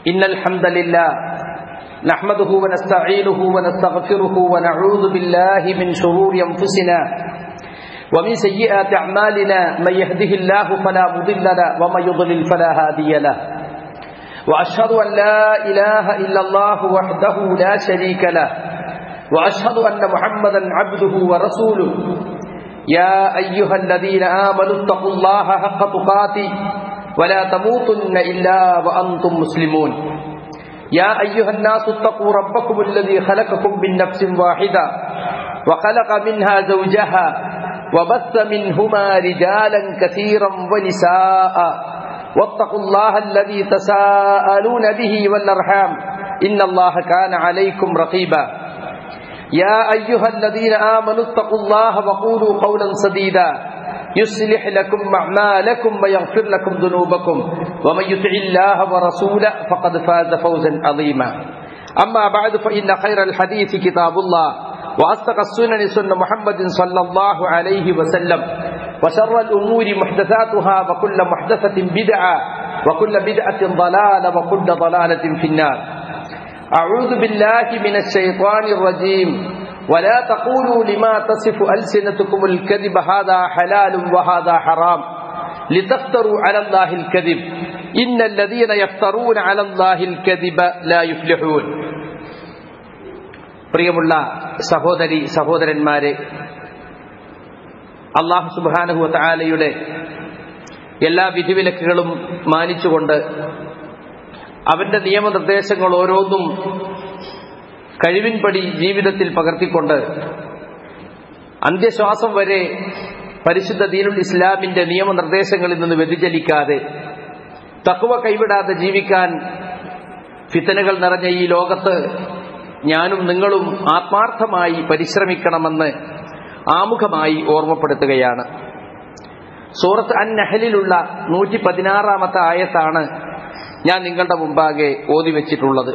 إن الحمد لله نحمده ونستعينه ونستغفره ونعوذ بالله من شرور أنفسنا ومن سيئات أعمالنا من يهده الله فلا مضل له ومن يضلل فلا هادي له وأشهد أن لا إله إلا الله وحده لا شريك له وأشهد أن محمدا عبده ورسوله يا أيها الذين آمنوا اتقوا الله حق تقاته ولا تموتن إلا وأنتم مسلمون يا أيها الناس اتقوا ربكم الذي خلقكم من نفس واحدة وخلق منها زوجها وبث منهما رجالا كثيرا ونساء واتقوا الله الذي تساءلون به والأرحام إن الله كان عليكم رقيبا يا أيها الذين آمنوا اتقوا الله وقولوا قولا سديدا يصلح لكم أعمالكم ويغفر لكم ذنوبكم ومن يطع الله ورسوله فقد فاز فوزا عظيما أما بعد فإن خير الحديث كتاب الله وأصدق السنن سنة محمد صلى الله عليه وسلم وشر الأمور محدثاتها وكل محدثة بدعة وكل بدعة ضلالة وكل ضلالة في النار أعوذ بالله من الشيطان الرجيم ولا تقولوا لما تصف ألسنتكم الكذب هذا حلال وهذا حرام لتفتروا على الله الكذب إن الذين يفترون على الله الكذب لا يفلحون പ്രിയമുള്ള സഹോദരി സഹോദരന്മാരെ അള്ളാഹു സുബാനുഹു താലയുടെ എല്ലാ വിധിവിലക്കുകളും മാനിച്ചുകൊണ്ട് അവന്റെ നിയമനിർദ്ദേശങ്ങൾ ഓരോന്നും കഴിവിൻപടി ജീവിതത്തിൽ പകർത്തിക്കൊണ്ട് അന്ത്യശ്വാസം വരെ പരിശുദ്ധ ദീനുൽ ഇസ്ലാമിന്റെ നിയമനിർദ്ദേശങ്ങളിൽ നിന്ന് വ്യതിചലിക്കാതെ തക്കുവ കൈവിടാതെ ജീവിക്കാൻ ഫിത്തനകൾ നിറഞ്ഞ ഈ ലോകത്ത് ഞാനും നിങ്ങളും ആത്മാർത്ഥമായി പരിശ്രമിക്കണമെന്ന് ആമുഖമായി ഓർമ്മപ്പെടുത്തുകയാണ് സൂറത്ത് അൻ നഹലിലുള്ള നൂറ്റി പതിനാറാമത്തെ ആയത്താണ് ഞാൻ നിങ്ങളുടെ മുമ്പാകെ ഓതി വെച്ചിട്ടുള്ളത്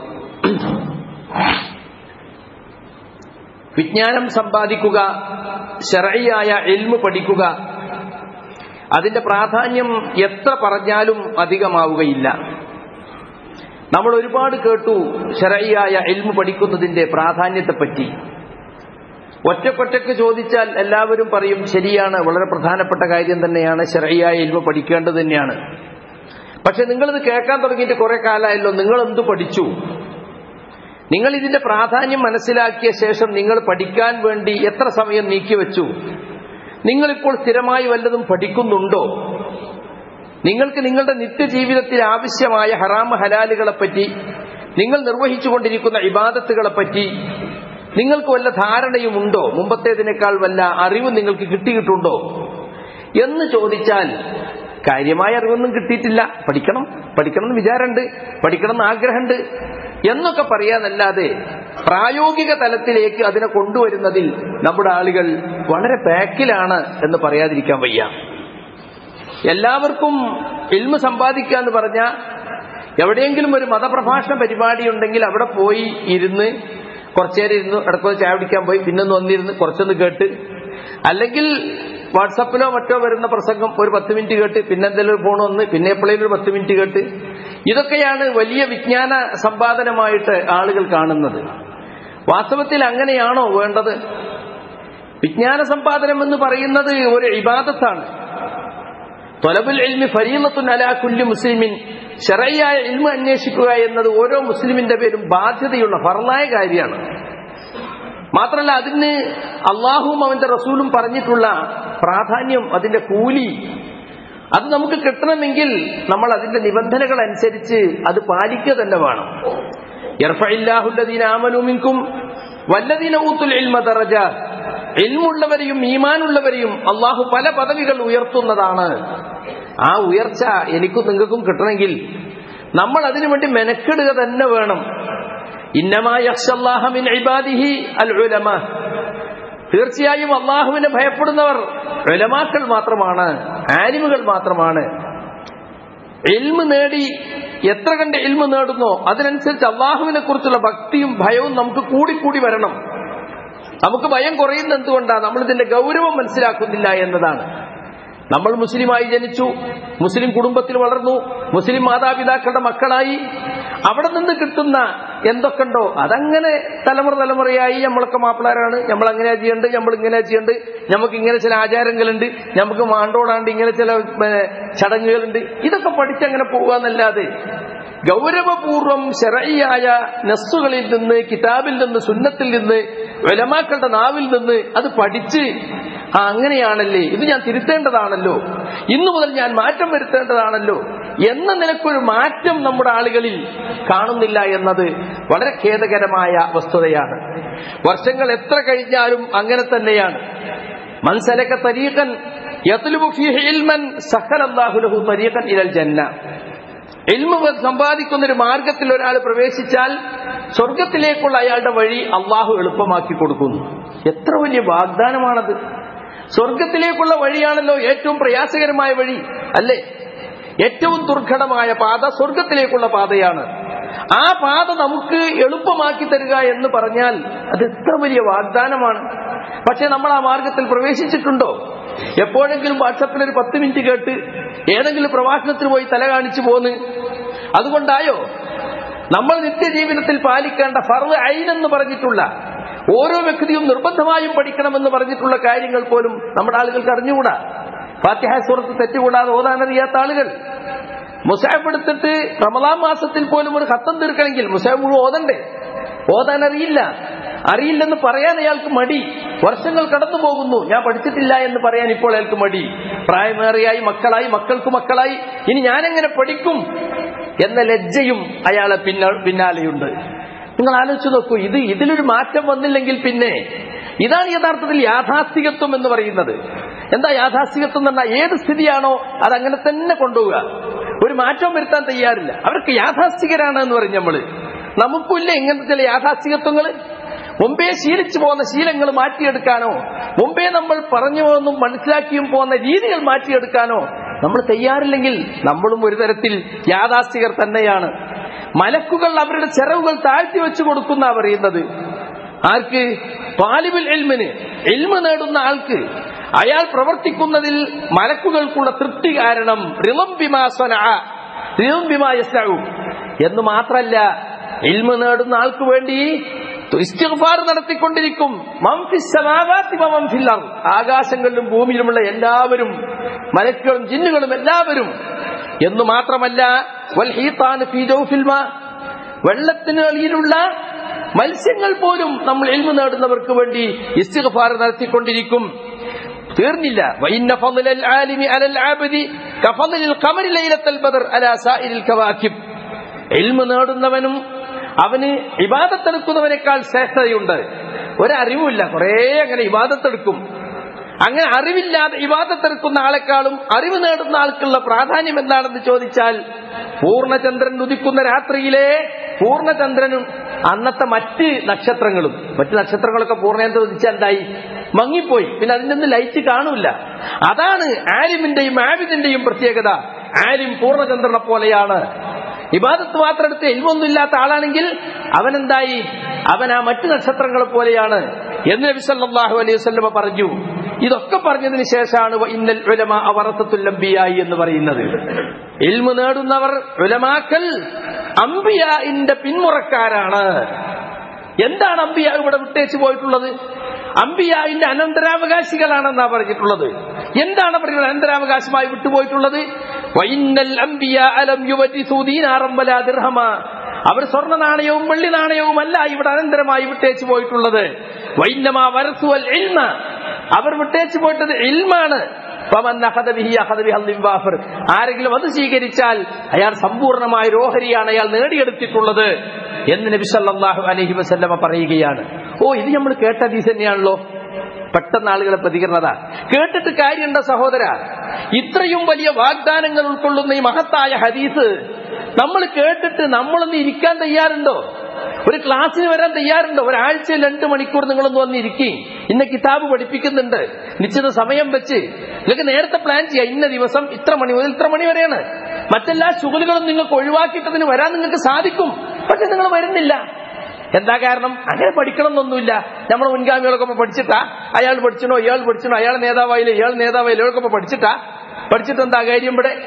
വിജ്ഞാനം സമ്പാദിക്കുക ശരയായ എൽമ് പഠിക്കുക അതിന്റെ പ്രാധാന്യം എത്ര പറഞ്ഞാലും അധികമാവുകയില്ല നമ്മൾ ഒരുപാട് കേട്ടു ശരയായ എൽമ് പഠിക്കുന്നതിന്റെ പ്രാധാന്യത്തെപ്പറ്റി ഒറ്റക്കൊറ്റക്ക് ചോദിച്ചാൽ എല്ലാവരും പറയും ശരിയാണ് വളരെ പ്രധാനപ്പെട്ട കാര്യം തന്നെയാണ് ശരയായ എൽമ് പഠിക്കേണ്ടത് തന്നെയാണ് പക്ഷെ നിങ്ങളിത് കേൾക്കാൻ തുടങ്ങിയിട്ട് കുറെ കാലമായല്ലോ നിങ്ങൾ എന്തു പഠിച്ചു നിങ്ങൾ ഇതിന്റെ പ്രാധാന്യം മനസ്സിലാക്കിയ ശേഷം നിങ്ങൾ പഠിക്കാൻ വേണ്ടി എത്ര സമയം നീക്കിവെച്ചു നിങ്ങളിപ്പോൾ സ്ഥിരമായി വല്ലതും പഠിക്കുന്നുണ്ടോ നിങ്ങൾക്ക് നിങ്ങളുടെ നിത്യജീവിതത്തിൽ ആവശ്യമായ ഹറാമ ഹലാലുകളെപ്പറ്റി നിങ്ങൾ നിർവഹിച്ചുകൊണ്ടിരിക്കുന്ന ഇബാദത്തുകളെപ്പറ്റി നിങ്ങൾക്ക് വല്ല ധാരണയുമുണ്ടോ മുമ്പത്തേതിനേക്കാൾ വല്ല അറിവ് നിങ്ങൾക്ക് കിട്ടിയിട്ടുണ്ടോ എന്ന് ചോദിച്ചാൽ കാര്യമായ അറിവൊന്നും കിട്ടിയിട്ടില്ല പഠിക്കണം പഠിക്കണം എന്ന് വിചാരമുണ്ട് പഠിക്കണം എന്ന് ആഗ്രഹമുണ്ട് എന്നൊക്കെ പറയാന്നല്ലാതെ പ്രായോഗിക തലത്തിലേക്ക് അതിനെ കൊണ്ടുവരുന്നതിൽ നമ്മുടെ ആളുകൾ വളരെ ബാക്കിലാണ് എന്ന് പറയാതിരിക്കാൻ വയ്യ എല്ലാവർക്കും ഇൽമ സമ്പാദിക്കുക എന്ന് പറഞ്ഞ എവിടെയെങ്കിലും ഒരു മതപ്രഭാഷണ പരിപാടി ഉണ്ടെങ്കിൽ അവിടെ പോയി ഇരുന്ന് കുറച്ചേരം ഇരുന്ന് ഇടക്കൊന്ന് ചായ പിടിക്കാൻ പോയി പിന്നൊന്ന് വന്നിരുന്ന് കുറച്ചൊന്ന് കേട്ട് അല്ലെങ്കിൽ വാട്സപ്പിലോ മറ്റോ വരുന്ന പ്രസംഗം ഒരു പത്ത് മിനിറ്റ് കേട്ട് പിന്നെ എന്തെങ്കിലും ഫോൺ വന്ന് പിന്നെ എപ്പോഴേലും ഒരു പത്ത് മിനിറ്റ് കേട്ട് ഇതൊക്കെയാണ് വലിയ വിജ്ഞാന സമ്പാദനമായിട്ട് ആളുകൾ കാണുന്നത് വാസ്തവത്തിൽ അങ്ങനെയാണോ വേണ്ടത് വിജ്ഞാന സമ്പാദനം എന്ന് പറയുന്നത് ഒരു ഇബാദത്താണ് തൊലബുൽ ഇൽമി ഫരീലത്തുൻ അലാ കുല്ലി മുസ്ലിമിൻ ഷെറയായ ഇൽമ അന്വേഷിക്കുക എന്നത് ഓരോ മുസ്ലിമിന്റെ പേരും ബാധ്യതയുള്ള ഫറലായ കാര്യമാണ് മാത്രമല്ല അതിന് അള്ളാഹുവും അവന്റെ റസൂലും പറഞ്ഞിട്ടുള്ള പ്രാധാന്യം അതിന്റെ കൂലി അത് നമുക്ക് കിട്ടണമെങ്കിൽ നമ്മൾ അതിന്റെ നിബന്ധനകൾ അനുസരിച്ച് അത് പാലിക്കുക തന്നെ വേണം ആമനുമിൻകും വല്ലദീന ഊത്തുൽ ഇൽമ ദറജ ഇൽമുള്ളവരെയും ഈമാനുള്ളവരെയും അള്ളാഹു പല പദവികൾ ഉയർത്തുന്നതാണ് ആ ഉയർച്ച എനിക്കും നിങ്ങൾക്കും കിട്ടണമെങ്കിൽ നമ്മൾ അതിനുവേണ്ടി മെനക്കെടുക തന്നെ വേണം ഇന്നമാഹിൻ അൽ ഉലമ തീർച്ചയായും അള്ളാഹുവിനെ ഭയപ്പെടുന്നവർ ഉലമാക്കൾ മാത്രമാണ് ആലിമുകൾ മാത്രമാണ് എൽമ് നേടി എത്ര കണ്ട് എൽമ് നേടുന്നോ അതിനനുസരിച്ച് അള്ളാഹുവിനെ കുറിച്ചുള്ള ഭക്തിയും ഭയവും നമുക്ക് കൂടിക്കൂടി വരണം നമുക്ക് ഭയം കുറയുന്ന എന്തുകൊണ്ടാണ് നമ്മൾ ഇതിന്റെ ഗൗരവം മനസ്സിലാക്കുന്നില്ല എന്നതാണ് നമ്മൾ മുസ്ലിമായി ജനിച്ചു മുസ്ലിം കുടുംബത്തിൽ വളർന്നു മുസ്ലിം മാതാപിതാക്കളുടെ മക്കളായി അവിടെ നിന്ന് കിട്ടുന്ന എന്തൊക്കെയുണ്ടോ അതങ്ങനെ തലമുറ തലമുറയായി നമ്മളൊക്കെ മാപ്പിളാരാണ് നമ്മൾ അങ്ങനെ ചെയ്യേണ്ടത് നമ്മൾ ഇങ്ങനെ ചെയ്യേണ്ടത് നമുക്ക് ഇങ്ങനെ ചില ആചാരങ്ങളുണ്ട് നമുക്ക് മാണ്ടോടാണ്ട് ഇങ്ങനെ ചില ഏ, ചടങ്ങുകളുണ്ട് ഇതൊക്കെ പഠിച്ചങ്ങനെ പോവാന്നല്ലാതെ ഗൗരവപൂർവം ശരയ്യായ നസ്സുകളിൽ നിന്ന് കിതാബിൽ നിന്ന് സുന്നത്തിൽ നിന്ന് വെലമാക്കളുടെ നാവിൽ നിന്ന് അത് പഠിച്ച് ആ അങ്ങനെയാണല്ലേ ഇത് ഞാൻ തിരുത്തേണ്ടതാണല്ലോ ഇന്നു മുതൽ ഞാൻ മാറ്റം വരുത്തേണ്ടതാണല്ലോ എന്ന നിലക്കൊരു മാറ്റം നമ്മുടെ ആളുകളിൽ കാണുന്നില്ല എന്നത് വളരെ ഖേദകരമായ വസ്തുതയാണ് വർഷങ്ങൾ എത്ര കഴിഞ്ഞാലും അങ്ങനെ തന്നെയാണ് മൻസലക തരീഖൻ യത്ലുബു ഫീഹി ഇൽമൻ സഹലല്ലാഹു ലഹു തരീഖൻ ഇലൽ ജന്ന ഇൽമ സമ്പാദിക്കുന്ന ഒരു മാർഗത്തിൽ ഒരാൾ പ്രവേശിച്ചാൽ സ്വർഗത്തിലേക്കുള്ള അയാളുടെ വഴി അള്ളാഹു എളുപ്പമാക്കി കൊടുക്കുന്നു എത്ര വലിയ വാഗ്ദാനമാണത് സ്വർഗത്തിലേക്കുള്ള വഴിയാണല്ലോ ഏറ്റവും പ്രയാസകരമായ വഴി അല്ലേ ഏറ്റവും ദുർഘടമായ പാത സ്വർഗത്തിലേക്കുള്ള പാതയാണ് ആ പാത നമുക്ക് എളുപ്പമാക്കി തരിക എന്ന് പറഞ്ഞാൽ അത് എത്ര വലിയ വാഗ്ദാനമാണ് പക്ഷെ നമ്മൾ ആ മാർഗത്തിൽ പ്രവേശിച്ചിട്ടുണ്ടോ എപ്പോഴെങ്കിലും വാട്സപ്പിൽ ഒരു പത്ത് മിനിറ്റ് കേട്ട് ഏതെങ്കിലും പ്രഭാഷണത്തിന് പോയി തല കാണിച്ചു പോന്ന് അതുകൊണ്ടായോ നമ്മൾ നിത്യജീവിതത്തിൽ പാലിക്കേണ്ട ഫർവ് ഐനെന്ന് പറഞ്ഞിട്ടുള്ള ഓരോ വ്യക്തിയും നിർബന്ധമായും പഠിക്കണമെന്ന് പറഞ്ഞിട്ടുള്ള കാര്യങ്ങൾ പോലും നമ്മുടെ ആളുകൾക്ക് അറിഞ്ഞുകൂടാ ഫാത്തിഹ സൂറത്ത് തെറ്റുകൂടാതെ ഓതാനറിയാത്ത ആളുകൾ മുസാഫ് എടുത്തിട്ട് റമദാൻ മാസത്തിൽ പോലും ഒരു ഹത്തം തീർക്കണമെങ്കിൽ മുസാഫ് മുഴുവൻ ഓതണ്ടേ ഓതാൻ അറിയില്ല അറിയില്ലെന്ന് പറയാൻ അയാൾക്ക് മടി വർഷങ്ങൾ കടന്നു പോകുന്നു ഞാൻ പഠിച്ചിട്ടില്ല എന്ന് പറയാൻ ഇപ്പോൾ അയാൾക്ക് മടി പ്രായമേറിയായി മക്കളായി മക്കൾക്ക് മക്കളായി ഇനി ഞാനെങ്ങനെ പഠിക്കും എന്ന ലജ്ജയും അയാളെ പിന്ന പിന്നാലെയുണ്ട് നിങ്ങൾ ആലോചിച്ച് നോക്കൂ ഇത് ഇതിലൊരു മാറ്റം വന്നില്ലെങ്കിൽ പിന്നെ ഇതാണ് യഥാർത്ഥത്തിൽ യാഥാസ്ഥികത്വം എന്ന് പറയുന്നത് എന്താ യാഥാസ്ഥികത്വം എന്ന് പറഞ്ഞാൽ ഏത് സ്ഥിതിയാണോ അത് അങ്ങനെ തന്നെ കൊണ്ടുപോവുക ഒരു മാറ്റവും വരുത്താൻ തയ്യാറില്ല അവർക്ക് യാഥാസ്ഥികരാണ് എന്ന് പറയും നമ്മള് നമുക്കില്ല ഇങ്ങനത്തെ ചില യാഥാസ്ഥികത്വങ്ങൾ മുമ്പേ ശീലിച്ചു പോകുന്ന ശീലങ്ങൾ മാറ്റിയെടുക്കാനോ മുമ്പേ നമ്മൾ പറഞ്ഞു പോകുന്നതും മനസ്സിലാക്കിയും പോകുന്ന രീതികൾ മാറ്റിയെടുക്കാനോ നമ്മൾ തയ്യാറില്ലെങ്കിൽ നമ്മളും ഒരു തരത്തിൽ യാഥാസ്ഥികർ തന്നെയാണ് മലക്കുകൾ അവരുടെ ചെലവുകൾ താഴ്ത്തി വെച്ചു കൊടുക്കുന്ന പറയുന്നത് ആർക്ക് പാലിബിൽ എൽമിന് എൽമ നേടുന്ന ആൾക്ക് അയാൾ പ്രവർത്തിക്കുന്നതിൽ മലക്കുകൾക്കുള്ള തൃപ്തി കാരണം റിളം ബിമാസ്വന റിളം ബിമായസ്നവും എന്ന് മാത്രല്ല ഇൽമ നേടുന്ന ആൾക്ക് വേണ്ടി ഇസ്തിഗ്ഫാർ നടത്തിക്കൊണ്ടിരിക്കും മംഫിസ്സമാവാത്തി മംഫിൽ അർദ്. ആകാശങ്ങളിലും ഭൂമിയിലുമുള്ള എല്ലാവരും മലക്കുകളും ജിന്നുകളും എല്ലാവരും എന്ന് മാത്രമല്ല വൽ ഹീത്താന് ഫീ ജൗഫിൽ മാ വെള്ളത്തിന് അടിയിലുള്ള മത്സ്യങ്ങൾ പോലും നമ്മൾ എൽമ നേടുന്നവർക്ക് വേണ്ടി ഇസ്തിഗ്ഫാർ നടത്തിക്കൊണ്ടിരിക്കും തീർന്നില്ല വൈന്ന ഫضل العالم على العابد كفضل القمر ليلة البدر على سائر الكواكب എൽമ നേടുന്നവനും അവന് ഇബാദത്തെടുക്കുന്നവനേക്കാൾ ശ്രേഷ്ഠതയുണ്ട് ഒരറിവുമില്ല കുറേ അങ്ങനെ ഇബാദത്തെടുക്കും അങ്ങനെ അറിവില്ലാതെ ഇബാദത്തെടുക്കുന്ന ആളെക്കാളും അറിവ് നേടുന്ന ആൾക്കുള്ള പ്രാധാന്യം എന്താണെന്ന് ചോദിച്ചാൽ പൂർണ്ണചന്ദ്രൻ ഉദിക്കുന്ന രാത്രിയിലെ പൂർണ്ണചന്ദ്രനും അന്നത്തെ മറ്റ് നക്ഷത്രങ്ങളും മറ്റ് നക്ഷത്രങ്ങളൊക്കെ പൂർണ്ണചന്ദ്രൻ ഉദിച്ചാൽ എന്തായി മങ്ങിപ്പോയി പിന്നെ അതിന്റെ ഒന്നും ലൈറ്റ് കാണൂല അതാണ് ആലിമിന്റെയും ആബിദിന്റെയും പ്രത്യേകത ആലിം പൂർണ്ണചന്ദ്രനെ പോലെയാണ് ഇബാദത്ത് മാത്രം എടുത്ത് എൽമൊന്നും ഇല്ലാത്ത ആളാണെങ്കിൽ അവൻ എന്തായി അവൻ ആ മറ്റു നക്ഷത്രങ്ങളെ പോലെയാണ് എന്ന് നബി സല്ലല്ലാഹു അലൈഹി വസല്ലമ പറഞ്ഞു ഇതൊക്കെ പറഞ്ഞതിന് ശേഷമാണ് വ ഇന്നൽ ഉലമ അവറസത്തുൽ അംബിയായി എന്ന് പറയുന്നത് ഇൽമു നേടുന്നവർ ഉലമാക്കൽ അംബിയാന്റെ പിന്മുറക്കാരാണ് എന്താണ് അംബിയ ഇവിടെ വിട്ടേച്ച് പോയിട്ടുള്ളത് അംബിയാവിന്റെ അനന്തരാവകാശികളാണെന്നാ പറഞ്ഞിട്ടുള്ളത് എന്താണ് പറയുന്നത് അനന്തരാവകാശമായി വിട്ടുപോയിട്ടുള്ളത് വൈന്നൽ അംബിയ അലം യുവതിസൂ ദീനാറം വലാ ദിർഹമ അവർ സ്വർണ്ണ നാണയവും വെള്ളി നാണയവും അല്ല ഇവിടെ അനന്തരമായി വിട്ടേച്ച് പോയിട്ടുള്ളത് വൈന്നമാ വരസുവൽ ഇൽമ അവർ വിട്ടേച്ച് പോയിട്ടത് ഇൽമാണ് ഫമൻ അഖദ ബിഹി അഖദ ബിഹൽ ലിംവാഫർ. ആരെങ്കിലും അത് സ്വീകരിച്ചാൽ അയാൾ സമ്പൂർണ്ണമായ ഒരു ഓഹരിയാണ് അയാൾ നേടിയെടുത്തിട്ടുള്ളത് എന്ന് നബി സല്ലല്ലാഹു അലൈഹി വസല്ലമ പറയുകയാണ് ഓ ഇത് നമ്മൾ കേട്ട ഹദീസ് തന്നെയാണല്ലോ പെട്ടെന്ന് ആളുകളെ പ്രതികരണത കേട്ടിട്ട് കാര്യമുണ്ടോ സഹോദര ഇത്രയും വലിയ വാഗ്ദാനങ്ങൾ ഉൾക്കൊള്ളുന്ന ഈ മഹത്തായ ഹദീസ് നമ്മൾ കേട്ടിട്ട് നമ്മളൊന്ന് ഇരിക്കാൻ തയ്യാറുണ്ടോ ഒരു ക്ലാസ്സിന് വരാൻ തയ്യാറുണ്ടോ ഒരാഴ്ചയിൽ രണ്ട് മണിക്കൂർ നിങ്ങളൊന്ന് വന്ന് ഇരിക്കും ഇന്ന കിതാബ് പഠിപ്പിക്കുന്നുണ്ട് നിശ്ചിത സമയം വെച്ച് നിങ്ങൾക്ക് നേരത്തെ പ്ലാൻ ചെയ്യാം ഇന്ന ദിവസം ഇത്ര മണി മുതൽ ഇത്ര മണി വരെയാണ് മറ്റെല്ലാ ശുഗലുകളും നിങ്ങൾക്ക് ഒഴിവാക്കിയിട്ടതിന് വരാൻ നിങ്ങൾക്ക് സാധിക്കും പക്ഷെ നിങ്ങൾ വരുന്നില്ല എന്താ കാരണം അങ്ങനെ പഠിക്കണം എന്നൊന്നുമില്ല നമ്മുടെ മുൻഗാമികളൊക്കെ ഇപ്പൊ പഠിച്ചിട്ടാ അയാൾ പഠിച്ചണോ ഇയാൾ പഠിച്ചണോ അയാൾ നേതാവായില്ല ഇയാൾ നേതാവായില്ല ഇയാൾക്കൊപ്പം പഠിച്ചിട്ടാ പഠിച്ചിട്ട് എന്താ കാര്യം ഇവിടെ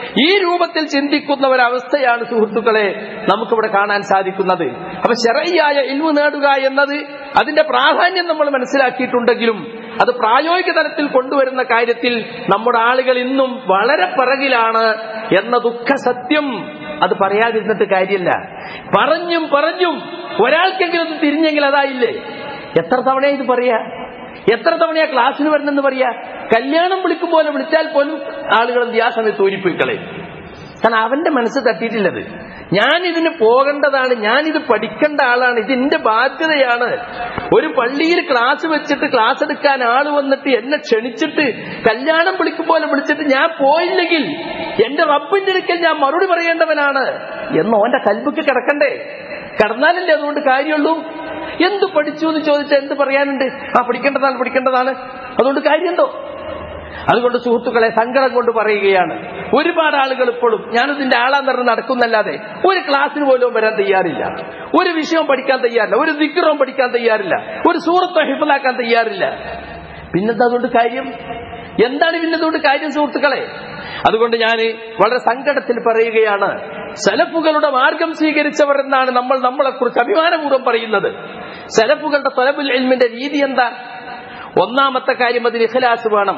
ഈ രൂപത്തിൽ ചിന്തിക്കുന്ന ഒരവസ്ഥയാണ് സുഹൃത്തുക്കളെ നമുക്കിവിടെ കാണാൻ സാധിക്കുന്നത് അപ്പൊ ശരയ്യായ ഇൽമു നേടുക എന്നത് അതിന്റെ പ്രാധാന്യം നമ്മൾ മനസ്സിലാക്കിയിട്ടുണ്ടെങ്കിലും അത് പ്രായോഗിക തലത്തിൽ കൊണ്ടുവരുന്ന കാര്യത്തിൽ നമ്മുടെ ആളുകൾ ഇന്നും വളരെ പിറകിലാണ് എന്ന ദുഃഖ സത്യം അത് പറയാതിരുന്നിട്ട് കാര്യമില്ല പറഞ്ഞും പറഞ്ഞും ഒരാൾക്കെങ്കിലും ഒന്ന് തിരിഞ്ഞെങ്കിൽ അതായില്ലേ എത്ര തവണ ഇത് പറയാ എത്ര തവണയാ ക്ലാസ്സിന് വരണമെന്ന് പറയാ കല്യാണം വിളിക്കും പോലെ വിളിച്ചാൽ പോലും ആളുകൾ എന്ത് ആ സമയത്ത് ഊരിപ്പോയിക്കളെ കാരണം അവന്റെ മനസ്സ് തട്ടിയിട്ടില്ലത് ഞാൻ ഇതിന് പോകേണ്ടതാണ് ഞാൻ ഇത് പഠിക്കേണ്ട ആളാണ് ഇത് എന്റെ ബാധ്യതയാണ് ഒരു പള്ളിയിൽ ക്ലാസ് വെച്ചിട്ട് ക്ലാസ് എടുക്കാൻ ആള് വന്നിട്ട് എന്നെ ക്ഷണിച്ചിട്ട് കല്യാണം വിളിക്കും പോലെ വിളിച്ചിട്ട് ഞാൻ പോയില്ലെങ്കിൽ എന്റെ റബ്ബിന്റെ അടുക്കൽ ഞാൻ മറുപടി പറയേണ്ടവനാണ് എന്ന് ഓന്റെ കൽബുക്ക് കിടക്കണ്ടേ കിടന്നാലല്ലേ അതുകൊണ്ട് കാര്യമുള്ളൂ എന്ത് പഠിച്ചു എന്ന് ചോദിച്ചാൽ എന്ത് പറയാനുണ്ട് ആ പഠിക്കേണ്ടതാണ് പഠിക്കേണ്ടതാണ് അതുകൊണ്ട് കാര്യമുണ്ടോ അതുകൊണ്ട് സുഹൃത്തുക്കളെ സങ്കടം കൊണ്ട് പറയുകയാണ് ഒരുപാട് ആളുകൾ ഇപ്പോഴും ഞാനിതിന്റെ ആളാൻ നിറഞ്ഞ് നടക്കുന്നല്ലാതെ ഒരു ക്ലാസ്സിന് പോലും വരാൻ തയ്യാറില്ല ഒരു വിഷയം പഠിക്കാൻ തയ്യാറില്ല ഒരു ദിഗ്രവും പഠിക്കാൻ തയ്യാറില്ല ഒരു സൂറത്തോ ഹിഫലാക്കാൻ തയ്യാറില്ല പിന്നെന്താ അതുകൊണ്ട് കാര്യം എന്താണ് പിന്നതുകൊണ്ട് കാര്യം സുഹൃത്തുക്കളെ അതുകൊണ്ട് ഞാൻ വളരെ സങ്കടത്തിൽ പറയുകയാണ് സലഫുകളുടെ മാർഗം സ്വീകരിച്ചവർ എന്നാണ് നമ്മൾ നമ്മളെക്കുറിച്ച് അഭിമാനപൂർവ്വം പറയുന്നത് സലഫുകളുടെ തൊലബുൽ എൽമിന്റെ രീതി എന്താ ഒന്നാമത്തെ കാര്യം അതിന് ഇഖലാസ് വേണം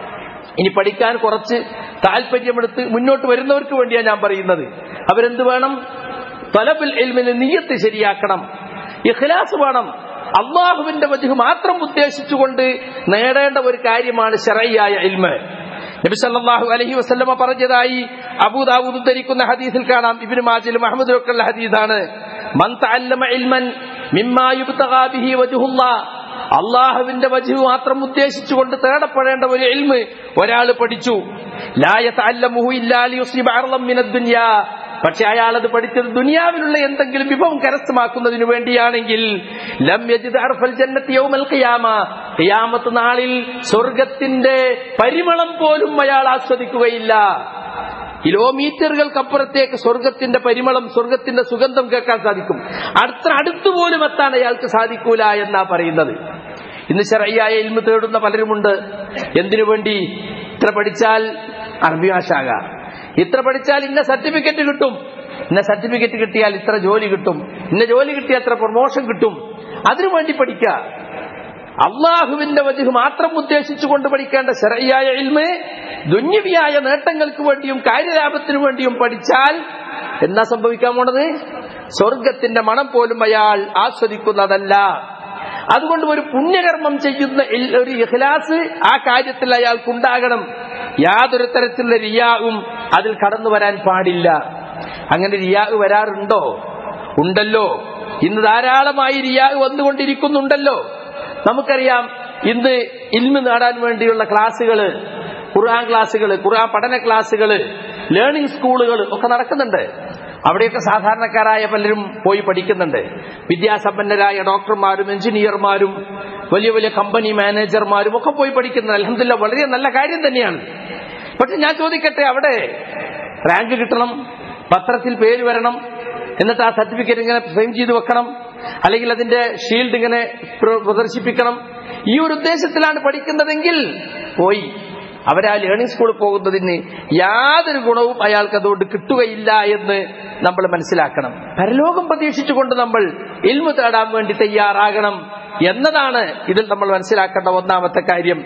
ഇനി പഠിക്കാൻ കുറച്ച് താല്പര്യമെടുത്ത് മുന്നോട്ട് വരുന്നവർക്ക് വേണ്ടിയാണ് ഞാൻ പറയുന്നത് അവരെന്ത് വേണം തൊലബുൽ എൽമിന് നീയത്ത് ശരിയാക്കണം ഇഖലാസ് വേണം അള്ളാഹുവിന്റെ വജുഹ് മാത്രം ഉദ്ദേശിച്ചുകൊണ്ട് നേടേണ്ട ഒരു കാര്യമാണ് ശറയ്യായ ഇൽമ് നബി സല്ലല്ലാഹു അലൈഹി വസല്ലമ പറഞ്ഞതായി അബൂദാവൂദ് ധരിക്കുന്ന ഹദീസിൽ കാണാം ഇബ്നു മാജിലും അഹ്മദിലും ഒക്കെ ഉള്ള ഹദീസാണ് മൻ തഅല്ലമ ഇൽമൻ മിമ്മാ യുബ്തഗാ ബിഹി വജ്ഹുല്ലാഹ് അള്ളാഹുവിന്റെ വജു മാത്രം ഉദ്ദേശിച്ചുകൊണ്ട് തേടപ്പെടേണ്ട ഒരു ഇൽമ് ഒരാൾ പഠിച്ചു ലായ തഅല്ലമുഹു ഇല്ലാ ലിയുസ്ലിബ അർളം മിനദ് ദുനിയാ പക്ഷെ അയാൾ അത് പഠിച്ചത് ദുനിയാവിലുള്ള എന്തെങ്കിലും വിഭവം കരസ്ഥമാക്കുന്നതിന് വേണ്ടിയാണെങ്കിൽ ലം യജിദ് അർഫൽ ജന്നത്തി യൗമൽ ഖിയാമ ഖിയാമത്ത് നാളിൽ സ്വർഗത്തിന്റെ പരിമളം പോലും അയാൾ ആസ്വദിക്കുകയില്ല കിലോമീറ്ററുകൾക്കപ്പുറത്തേക്ക് സ്വർഗത്തിന്റെ പരിമളം സ്വർഗത്തിന്റെ സുഗന്ധം കേൾക്കാൻ സാധിക്കും അത്ര അടുത്തുപോലും എത്താൻ അയാൾക്ക് സാധിക്കൂല എന്നാ പറയുന്നത് ഇന്ന് ചെറിയായ ഇൽമ തേടുന്ന പലരുമുണ്ട് എന്തിനു വേണ്ടി ഇത്ര പഠിച്ചാൽ അറബി ഭാഷാകാം ഇത്ര പഠിച്ചാൽ ഇന്ന സർട്ടിഫിക്കറ്റ് കിട്ടും ഇന്ന സർട്ടിഫിക്കറ്റ് കിട്ടിയാൽ ഇത്ര ജോലി കിട്ടും ഇന്ന ജോലി കിട്ടിയാൽ ഇത്ര പ്രൊമോഷൻ കിട്ടും അതിനു വേണ്ടി പഠിക്കുക അള്ളാഹുവിന്റെ വജുഹ് മാത്രം ഉദ്ദേശിച്ചുകൊണ്ട് പഠിക്കേണ്ട ശരയ്യായ ഇൽമ് ദുന്യവിയായ നേട്ടങ്ങൾക്ക് വേണ്ടിയും കാര്യലാഭത്തിനു വേണ്ടിയും പഠിച്ചാൽ എന്നാ സംഭവിക്കാൻ പോണത് സ്വർഗത്തിന്റെ മണം പോലും അയാൾ ആസ്വദിക്കുന്നതല്ല അതുകൊണ്ട് ഒരു പുണ്യകർമ്മം ചെയ്യുന്ന ഇൽ- ഒരു ഇഖ്ലാസ് ആ കാര്യത്തിൽ അയാൾക്കുണ്ടാകണം യാതൊരു തരത്തിലുള്ള റിയാവും അതിൽ കടന്നു വരാൻ പാടില്ല അങ്ങനെ റിയാവ് വരാറുണ്ടോ ഉണ്ടല്ലോ ഇന്ന് ധാരാളമായി റിയാവ് വന്നുകൊണ്ടിരിക്കുന്നുണ്ടല്ലോ നമുക്കറിയാം ഇന്ന് ഇൽമ് നേടാൻ വേണ്ടിയുള്ള ക്ലാസ്സുകള് ഖുർആൻ ക്ലാസ്സുകൾ ഖുർആൻ പഠന ക്ലാസ്സുകൾ ലേണിംഗ് സ്കൂളുകൾ ഒക്കെ നടക്കുന്നുണ്ട് അവിടെയൊക്കെ സാധാരണക്കാരായ പലരും പോയി പഠിക്കുന്നുണ്ട് വിദ്യാസമ്പന്നരായ ഡോക്ടർമാരും എഞ്ചിനീയർമാരും വലിയ വലിയ കമ്പനി മാനേജർമാരും ഒക്കെ പോയി പഠിക്കുന്നത് അലഹമില്ല വളരെ നല്ല കാര്യം തന്നെയാണ് പക്ഷെ ഞാൻ ചോദിക്കട്ടെ അവിടെ റാങ്ക് കിട്ടണം പത്രത്തിൽ പേര് വരണം എന്നിട്ട് ആ സർട്ടിഫിക്കറ്റ് ഇങ്ങനെ ഫ്രെയിം ചെയ്ത് വെക്കണം അല്ലെങ്കിൽ അതിന്റെ ഷീൽഡ് ഇങ്ങനെ പ്ര- പ്രദർശിപ്പിക്കണം ഈ ഒരു ഉദ്ദേശത്തിലാണ് പഠിക്കുന്നതെങ്കിൽ പോയി അവരാ ലേണിംഗ് സ്കൂളിൽ പോകുന്നതിന് യാതൊരു ഗുണവും അയാൾക്ക് അതുകൊണ്ട് കിട്ടുകയില്ല എന്ന് നമ്മൾ മനസ്സിലാക്കണം പരലോകം പ്രതീക്ഷിച്ചുകൊണ്ട് നമ്മൾ ഇൽമു തേടാൻ വേണ്ടി തയ്യാറാകണം എന്നതാണ് ഇതിൽ നമ്മൾ മനസ്സിലാക്കേണ്ട ഒന്നാമത്തെ കാര്യം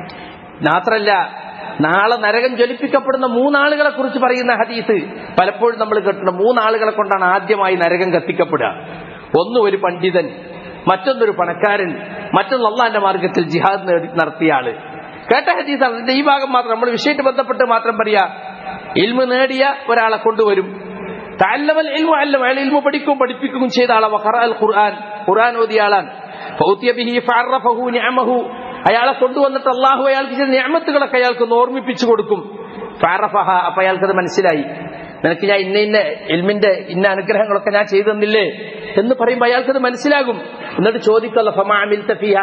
മാത്രല്ല നാളെ നരകം ജ്വലിപ്പിക്കപ്പെടുന്ന മൂന്നാളുകളെ കുറിച്ച് പറയുന്ന ഹദീസ് പലപ്പോഴും നമ്മൾ കേട്ടിട്ടുണ്ട് മൂന്നാളുകളെ കൊണ്ടാണ് ആദ്യമായി നരകം കത്തിക്കപ്പെടുക ഒന്ന് ഒരു പണ്ഡിതൻ മറ്റൊന്നൊരു പണക്കാരൻ മറ്റൊന്ന് അള്ളാന്റെ മാർഗത്തിൽ ജിഹാദ് നേടി നടത്തിയ ആള് കേട്ട ഹദീസാണ് അതിന്റെ ഈ ഭാഗം മാത്രം നമ്മൾ വിഷയമായിട്ട് ബന്ധപ്പെട്ട് മാത്രം പറയാ ഇൽമ് നേടിയ ഒരാളെ കൊണ്ടുവരും തഅല്ലമൽ ഇൽമു അല്ലമ അയാൾ ഇൽമു പഠിക്കും പഠിപ്പിക്കുകയും ചെയ്ത ആളെ വഖറഅൽ ഖുർആൻ ഖുർആൻ ഓതിയ ആളാണ് ഫൗതിയ ബിഹി ഫഅറഫഹു നിഅമഹു അയാളെ കൊണ്ടുവന്നിട്ട് അള്ളാഹു അയാൾക്ക് ചില നിയമത്തുകളൊക്കെ അയാൾക്ക് ഒന്ന് ഓർമ്മിപ്പിച്ചു കൊടുക്കും ഫഅറഫഹ അപ്പൊ അയാൾക്കത് മനസ്സിലായി നിനക്ക് ഞാൻ ഇന്ന ഇന്ന ഇൽമിന്റെ ഇന്ന അനുഗ്രഹങ്ങളൊക്കെ ഞാൻ ചെയ്തു തന്നില്ലേ എന്ന് പറയുമ്പോൾ അയാൾക്കത് മനസ്സിലാകും എന്നിട്ട് ചോദിക്കല്ല ഫമാ അമിൽത ഫിഹ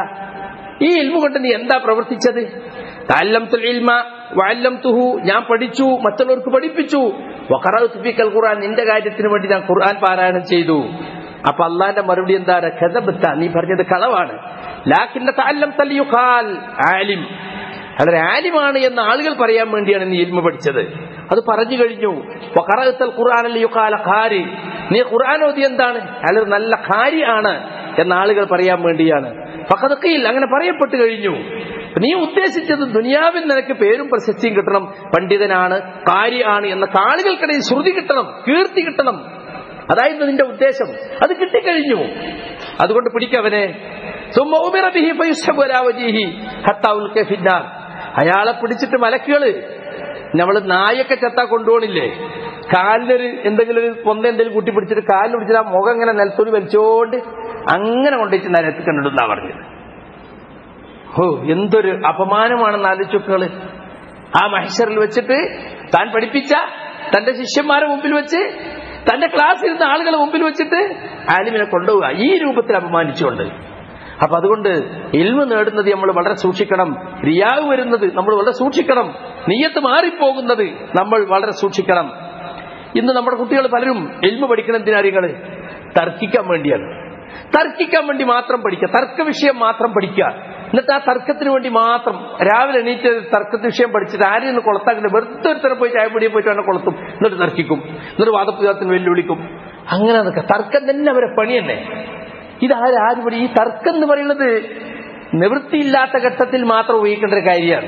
ഈ ഇൽമു കൊണ്ട് നീ എന്താ പ്രവർത്തിച്ചത് തഅല്ലംതുൽ ഇൽമ വഅല്ലംതുഹു ഞാൻ പഠിച്ചു മറ്റുള്ളവർക്ക് പഠിപ്പിച്ചു വഖറഅതു ഫീക്കൽ ഖുർആൻ നിന്റെ കാര്യത്തിന് വേണ്ടി ഞാൻ ഖുർആൻ പാരായണം ചെയ്തു അപ്പൊ അള്ളാന്റെ മറുപടി എന്താണ് ഖദബത്ത നീ പറഞ്ഞത് കളവാണ് ലാക്കിന്റെ തഅല്ലം തലിയുഖാൽ ആലിം അയാൾ ആലിമാണ് എന്ന് ആളുകൾ പറയാൻ വേണ്ടിയാണ് നീ ഇൽമ പഠിച്ചത് അത് പറഞ്ഞു കഴിഞ്ഞു വഖറഅത്തൽ ഖുർആനൽ യുഖാല ഖാരി നീ ഖുർആൻ ഓതി എന്താണ് അയാൾ ഒരു നല്ല ഖാരി ആണ് എന്ന് ആളുകൾ പറയാൻ വേണ്ടിയാണ് ഫഖദ് ഖീൽ അങ്ങനെ പറയപ്പെട്ടു കഴിഞ്ഞു നീ ഉദ്ദേശിച്ചത് ദുനിയാവിൽ നിനക്ക് പേരും പ്രശസ്തിയും കിട്ടണം പണ്ഡിതനാണ് കാരിയാണ് എന്ന ആളുകൾക്കിടയിൽ ശ്രുതി കിട്ടണം കീർത്തി കിട്ടണം അതായിരുന്നു നിന്റെ ഉദ്ദേശം അത് കിട്ടിക്കഴിഞ്ഞു അതുകൊണ്ട് പിടിക്കവനെ ثم أمر به فيسحب على وجهه حتى ألقي في النار. അയാളെ പിടിച്ചിട്ട് മലക്കുകള് നമ്മൾ നായൊക്കെ ചെത്താ കൊണ്ടുപോകണില്ലേ കാലിനൊരു എന്തെങ്കിലും ഒരു പൊന്ത എന്തെങ്കിലും കൂട്ടി പിടിച്ചിട്ട് കാലിൽ പിടിച്ചിട്ട് ആ മുഖം ഇങ്ങനെ നിലത്തോട് വലിച്ചോണ്ട് അങ്ങനെ കൊണ്ടുപോയിട്ട് നരത്ത് കണ്ടിടുന്നാ പറഞ്ഞത് ഓ എന്തൊരു അപമാനമാണെന്ന് ആലോചിച്ചോക്കള് ആ മഹേശ്വറിൽ വെച്ചിട്ട് താൻ പഠിപ്പിച്ച തന്റെ ശിഷ്യന്മാരെ മുമ്പിൽ വെച്ച് തന്റെ ക്ലാസ്സിൽ ഇരുന്ന ആളുകളെ മുമ്പിൽ വെച്ചിട്ട് ആലിമിനെ കൊണ്ടുപോവുക ഈ രൂപത്തിൽ അപമാനിച്ചുകൊണ്ട് അപ്പൊ അതുകൊണ്ട് ഇൽമ നേടുന്നത് നമ്മൾ വളരെ സൂക്ഷിക്കണം റിയാവ് വരുന്നത് നമ്മൾ വളരെ സൂക്ഷിക്കണം നീയത്ത് മാറിപ്പോകുന്നത് നമ്മൾ വളരെ സൂക്ഷിക്കണം ഇന്ന് നമ്മുടെ കുട്ടികൾ പലരും എൽമ പഠിക്കണം എന്തിനാരികള് തർക്കിക്കാൻ വേണ്ടിയാണ് തർക്കിക്കാൻ വേണ്ടി മാത്രം പഠിക്കുക തർക്ക വിഷയം മാത്രം പഠിക്കുക എന്നിട്ട് ആ തർക്കത്തിന് വേണ്ടി മാത്രം രാവിലെ എണീറ്റ് തർക്കത്തിന് വിഷയം പഠിച്ചിട്ട് ആരും നിന്ന് കൊളത്താക്കില്ല വെറുതെ ഒരുത്തരം പോയി ചായപ്പൊടിയെ പോയിട്ട് വേണം കൊളത്തും എന്നിട്ട് തർക്കിക്കും എന്നിട്ട് വാദപ്രയോഗത്തിന് വെല്ലുവിളിക്കും അങ്ങനെ നിൽക്കുക തർക്കം തന്നെ അവരെ പണി തന്നെ ഇതാരും ഈ തർക്കം എന്ന് പറയുന്നത് നിവൃത്തിയില്ലാത്ത ഘട്ടത്തിൽ മാത്രം ഉപയോഗിക്കേണ്ട ഒരു കാര്യമാണ്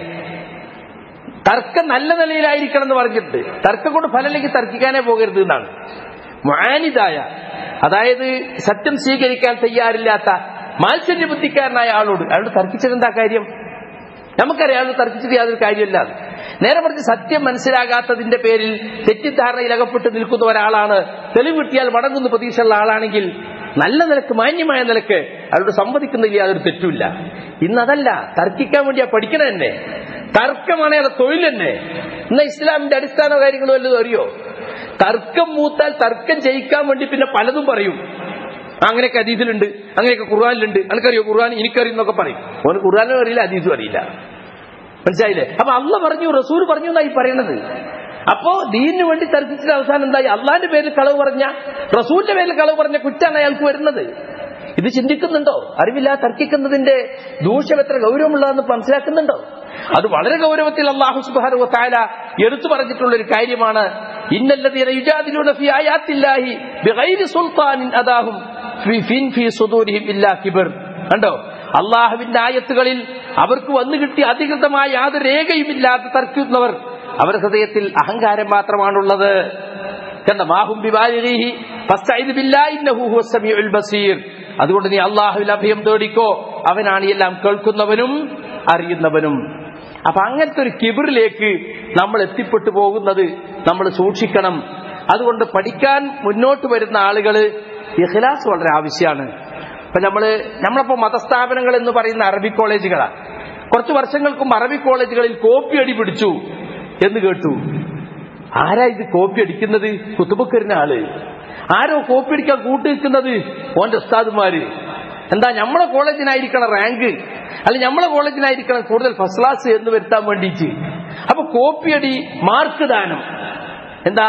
തർക്കം നല്ല നിലയിലായിരിക്കണം എന്ന് പറഞ്ഞിട്ട് തർക്കം കൊണ്ട് ഫലമില്ലെങ്കിൽ തർക്കിക്കാനേ പോകരുത് എന്നാണ് മാനിതായ അതായത് സത്യം സ്വീകരിക്കാൻ തയ്യാറില്ലാത്ത മാത്സര്യ ബുദ്ധിക്കാരനായ ആളോട് അയാളോട് തർക്കിച്ചത് എന്താ കാര്യം നമുക്കറിയാം അയാൾ തർക്കിച്ചിട്ട് യാതൊരു കാര്യമില്ല നേരെ മറിച്ച് സത്യം മനസ്സിലാകാത്തതിന്റെ പേരിൽ തെറ്റിദ്ധാരണയിൽ അകപ്പെട്ട് നിൽക്കുന്ന ഒരാളാണ് തെളിവ് കിട്ടിയാൽ മടങ്ങുന്ന പ്രതീക്ഷയുള്ള ആളാണെങ്കിൽ നല്ല നിലക്ക് മാന്യമായ നിലക്ക് അയാളോട് സംവദിക്കുന്നതിൽ യാതൊരു തെറ്റുമില്ല ഇന്നതല്ല തർക്കിക്കാൻ വേണ്ടിയാ പഠിക്കണ തന്നെ തർക്കമാണ് അയാളെ തൊഴിൽ തന്നെ ഇന്ന് ഇസ്ലാമിന്റെ അടിസ്ഥാന കാര്യങ്ങളും വല്ലതും അറിയോ തർക്കം മൂത്താൽ തർക്കം ജയിക്കാൻ വേണ്ടി പിന്നെ പലതും പറയും അങ്ങനെയൊക്കെ അതീതിലുണ്ട് അങ്ങനെയൊക്കെ ഖുർആാനിലുണ്ട് എനിക്കറിയോ ഖുർആൻ എനിക്കറിയുന്നൊക്കെ പറയും ഓന് ഖുർആാനും അറിയില്ല അതീതും അറിയില്ല മനസ്സിലായില്ലേ അപ്പൊ അള്ള പറഞ്ഞു റസൂൽ പറഞ്ഞു എന്നായി പറയണത് അപ്പോ ദീനിന് വേണ്ടി തർക്കിച്ചിട്ട് അവസാനം എന്തായി അള്ളാന്റെ പേരിൽ കളവ് പറഞ്ഞ റസൂലിന്റെ പേരിൽ കളവ് പറഞ്ഞ കുറ്റാണ് അയാൾക്ക് വരുന്നത് ഇത് ചിന്തിക്കുന്നുണ്ടോ അറിവില്ല തർക്കിക്കുന്നതിന്റെ ദൂഷ്യം എത്ര ഗൗരവമുള്ളതെന്ന് മനസ്സിലാക്കുന്നുണ്ടോ അത് വളരെ ഗൗരവത്തിൽ അള്ളാഹു സുബാനു താല എടുത്തു പറഞ്ഞിട്ടുള്ള ഒരു കാര്യമാണ് ഇന്നല്ലതീന യുജാദിലൂന ഫി ആയാത്തില്ലാഹി ബിഗൈരി സുൽത്താനിൻ അദാഹും ഫി ഫിൻ ഫി സുദൂരിഹിം ഇല്ലാ കിബർ കണ്ടോ അള്ളാഹുവിന്റെ ആയത്തുകളിൽ അവർക്ക് വന്നു കിട്ടിയ അധികൃതമായ യാതൊരു രേഖയുമില്ലാതെ തർക്കുന്നവർ അവരുടെ ഹൃദയത്തിൽ അഹങ്കാരം മാത്രമാണുള്ളത് കണ്ട മാഹും ബിബാലിഹി ഫസ്തഈദ് ബില്ലാഹി ഇന്നഹു ഹുവസ് സമീഉൽ ബസീർ അതുകൊണ്ട് നീ അള്ളാഹുവിൽ അഭയം തേടിക്കോ അവനാണ് എല്ലാം കേൾക്കുന്നവനും അറിയുന്നവനും അപ്പൊ അങ്ങനത്തെ ഒരു കിബിറിലേക്ക് നമ്മൾ എത്തിപ്പെട്ടു പോകുന്നത് നമ്മൾ സൂക്ഷിക്കണം അതുകൊണ്ട് പഠിക്കാൻ മുന്നോട്ട് വരുന്ന ആളുകള് ഇഖ്ലാസ് വളരെ ആവശ്യമാണ് ഇപ്പൊ നമ്മള് നമ്മളിപ്പോ മതസ്ഥാപനങ്ങൾ എന്ന് പറയുന്ന അറബി കോളേജുകളാണ് കുറച്ച് വർഷങ്ങൾക്കും അറബി കോളേജുകളിൽ കോപ്പി അടി പിടിച്ചു എന്ന് കേട്ടു ആരാ ഇത് കോപ്പി അടിക്കുന്നത് കുത്തുബക്കറിന് ആള് ആരോ കോപ്പി അടിക്കാൻ കൂട്ടുനിൽക്കുന്നത് ഓന്റെ ഉസ്താദുമാര് എന്താ നമ്മളെ കോളേജിനായിരിക്കണം റാങ്ക് അല്ല നമ്മളെ കോളേജിനായിരിക്കണം കൂടുതൽ ഫസ്റ്റ് ക്ലാസ് എന്ന് വരുത്താൻ വേണ്ടിയിട്ട് അപ്പൊ കോപ്പിയടി മാർക്ക് ദാനം എന്താ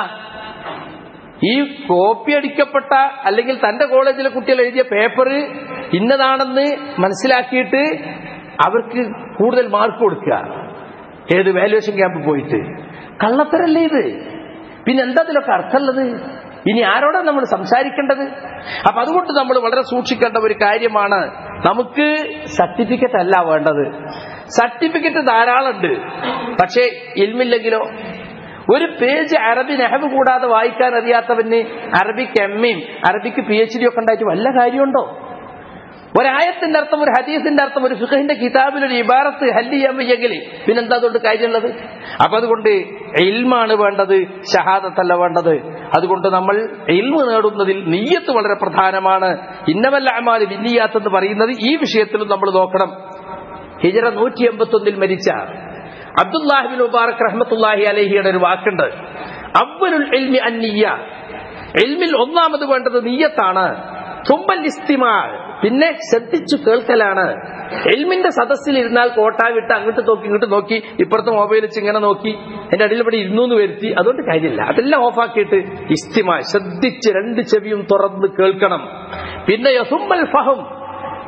ഈ കോപ്പി അടിക്കപ്പെട്ട അല്ലെങ്കിൽ തന്റെ കോളേജിലെ കുട്ടികൾ എഴുതിയ പേപ്പർ ഇന്നതാണെന്ന് മനസ്സിലാക്കിയിട്ട് അവർക്ക് കൂടുതൽ മാർക്ക് കൊടുക്കുക ഏത് വാല്യുവേഷൻ ക്യാമ്പ് പോയിട്ട് കള്ളത്തരല്ലേ ഇത് പിന്നെ എന്താ ഇതിലൊക്കെ അർത്ഥമുള്ളത് ഇനി ആരോടാണ് നമ്മൾ സംസാരിക്കേണ്ടത് അപ്പൊ അതുകൊണ്ട് നമ്മൾ വളരെ സൂക്ഷിക്കേണ്ട ഒരു കാര്യമാണ് നമുക്ക് സർട്ടിഫിക്കറ്റ് അല്ല വേണ്ടത് സർട്ടിഫിക്കറ്റ് ധാരാളമുണ്ട് പക്ഷേ ഇൽമില്ലെങ്കിലോ ഒരു പേജ് അറബി നെഹവ് കൂടാതെ വായിക്കാൻ അറിയാത്തവന് അറബിക്ക് എമ്മയും അറബിക്ക് പി എച്ച് ഡി ഒക്കെ ഉണ്ടായിട്ട് വല്ല കാര്യമുണ്ടോ ഒരായത്തിന്റെ അർത്ഥം ഒരു ഹദീസിന്റെ അർത്ഥം ഒരു ഫിഖഹിന്റെ കിതാബിൽ ഒരു ഇബാറത്ത് ഹല്ല് ചെയ്യാൻ വയ്യെങ്കിൽ പിന്നെന്താ അതുകൊണ്ട് കാര്യമുള്ളത് അപ്പൊ അതുകൊണ്ട് ഇൽമാണ് വേണ്ടത് ഷഹാദത്തല്ല വേണ്ടത് അതുകൊണ്ട് നമ്മൾ ഇൽമ നേടുന്നതിൽ നീയത്ത് വളരെ പ്രധാനമാണ് ഇന്നവല്ല അമാല് വിന്നിയാത്ത് എന്ന് പറയുന്നത് ഈ വിഷയത്തിലും നമ്മൾ നോക്കണം ഹിജറ നൂറ്റി എൺപത്തി ഒന്നിൽ മരിച്ച അബ്ദുല്ലാഹിബിൻ മുബാറക് റഹ്മത്തുല്ലാഹി അലഹിയുടെ ഒരു വാക്കുണ്ട് അവലുൽ ഇൽമി അന്നിയ ഇൽമിൽ ഒന്നാമത് വേണ്ടത് നീയത്താണ് തുമ്പൽ ഇസ്തിമാൾ പിന്നെ ശ്രദ്ധിച്ചു കേൾക്കലാണ് എൽമിന്റെ സദസ്സിൽ ഇരുന്നാൽ കോട്ടാ വിട്ട് അങ്ങോട്ട് നോക്കി ഇങ്ങോട്ട് നോക്കി ഇപ്പുറത്തെ മൊബൈൽ വെച്ച് ഇങ്ങനെ നോക്കി എന്റെ അടിയിൽ ഇവിടെ ഇരുന്നു എന്ന് വരുത്തി അതുകൊണ്ട് കാര്യമില്ല അതെല്ലാം ഓഫാക്കിയിട്ട് ഇസ്തിമ ശ്രദ്ധിച്ച് രണ്ട് ചെവിയും തുറന്ന് കേൾക്കണം പിന്നെ യസുമ്പൽ ഫഹം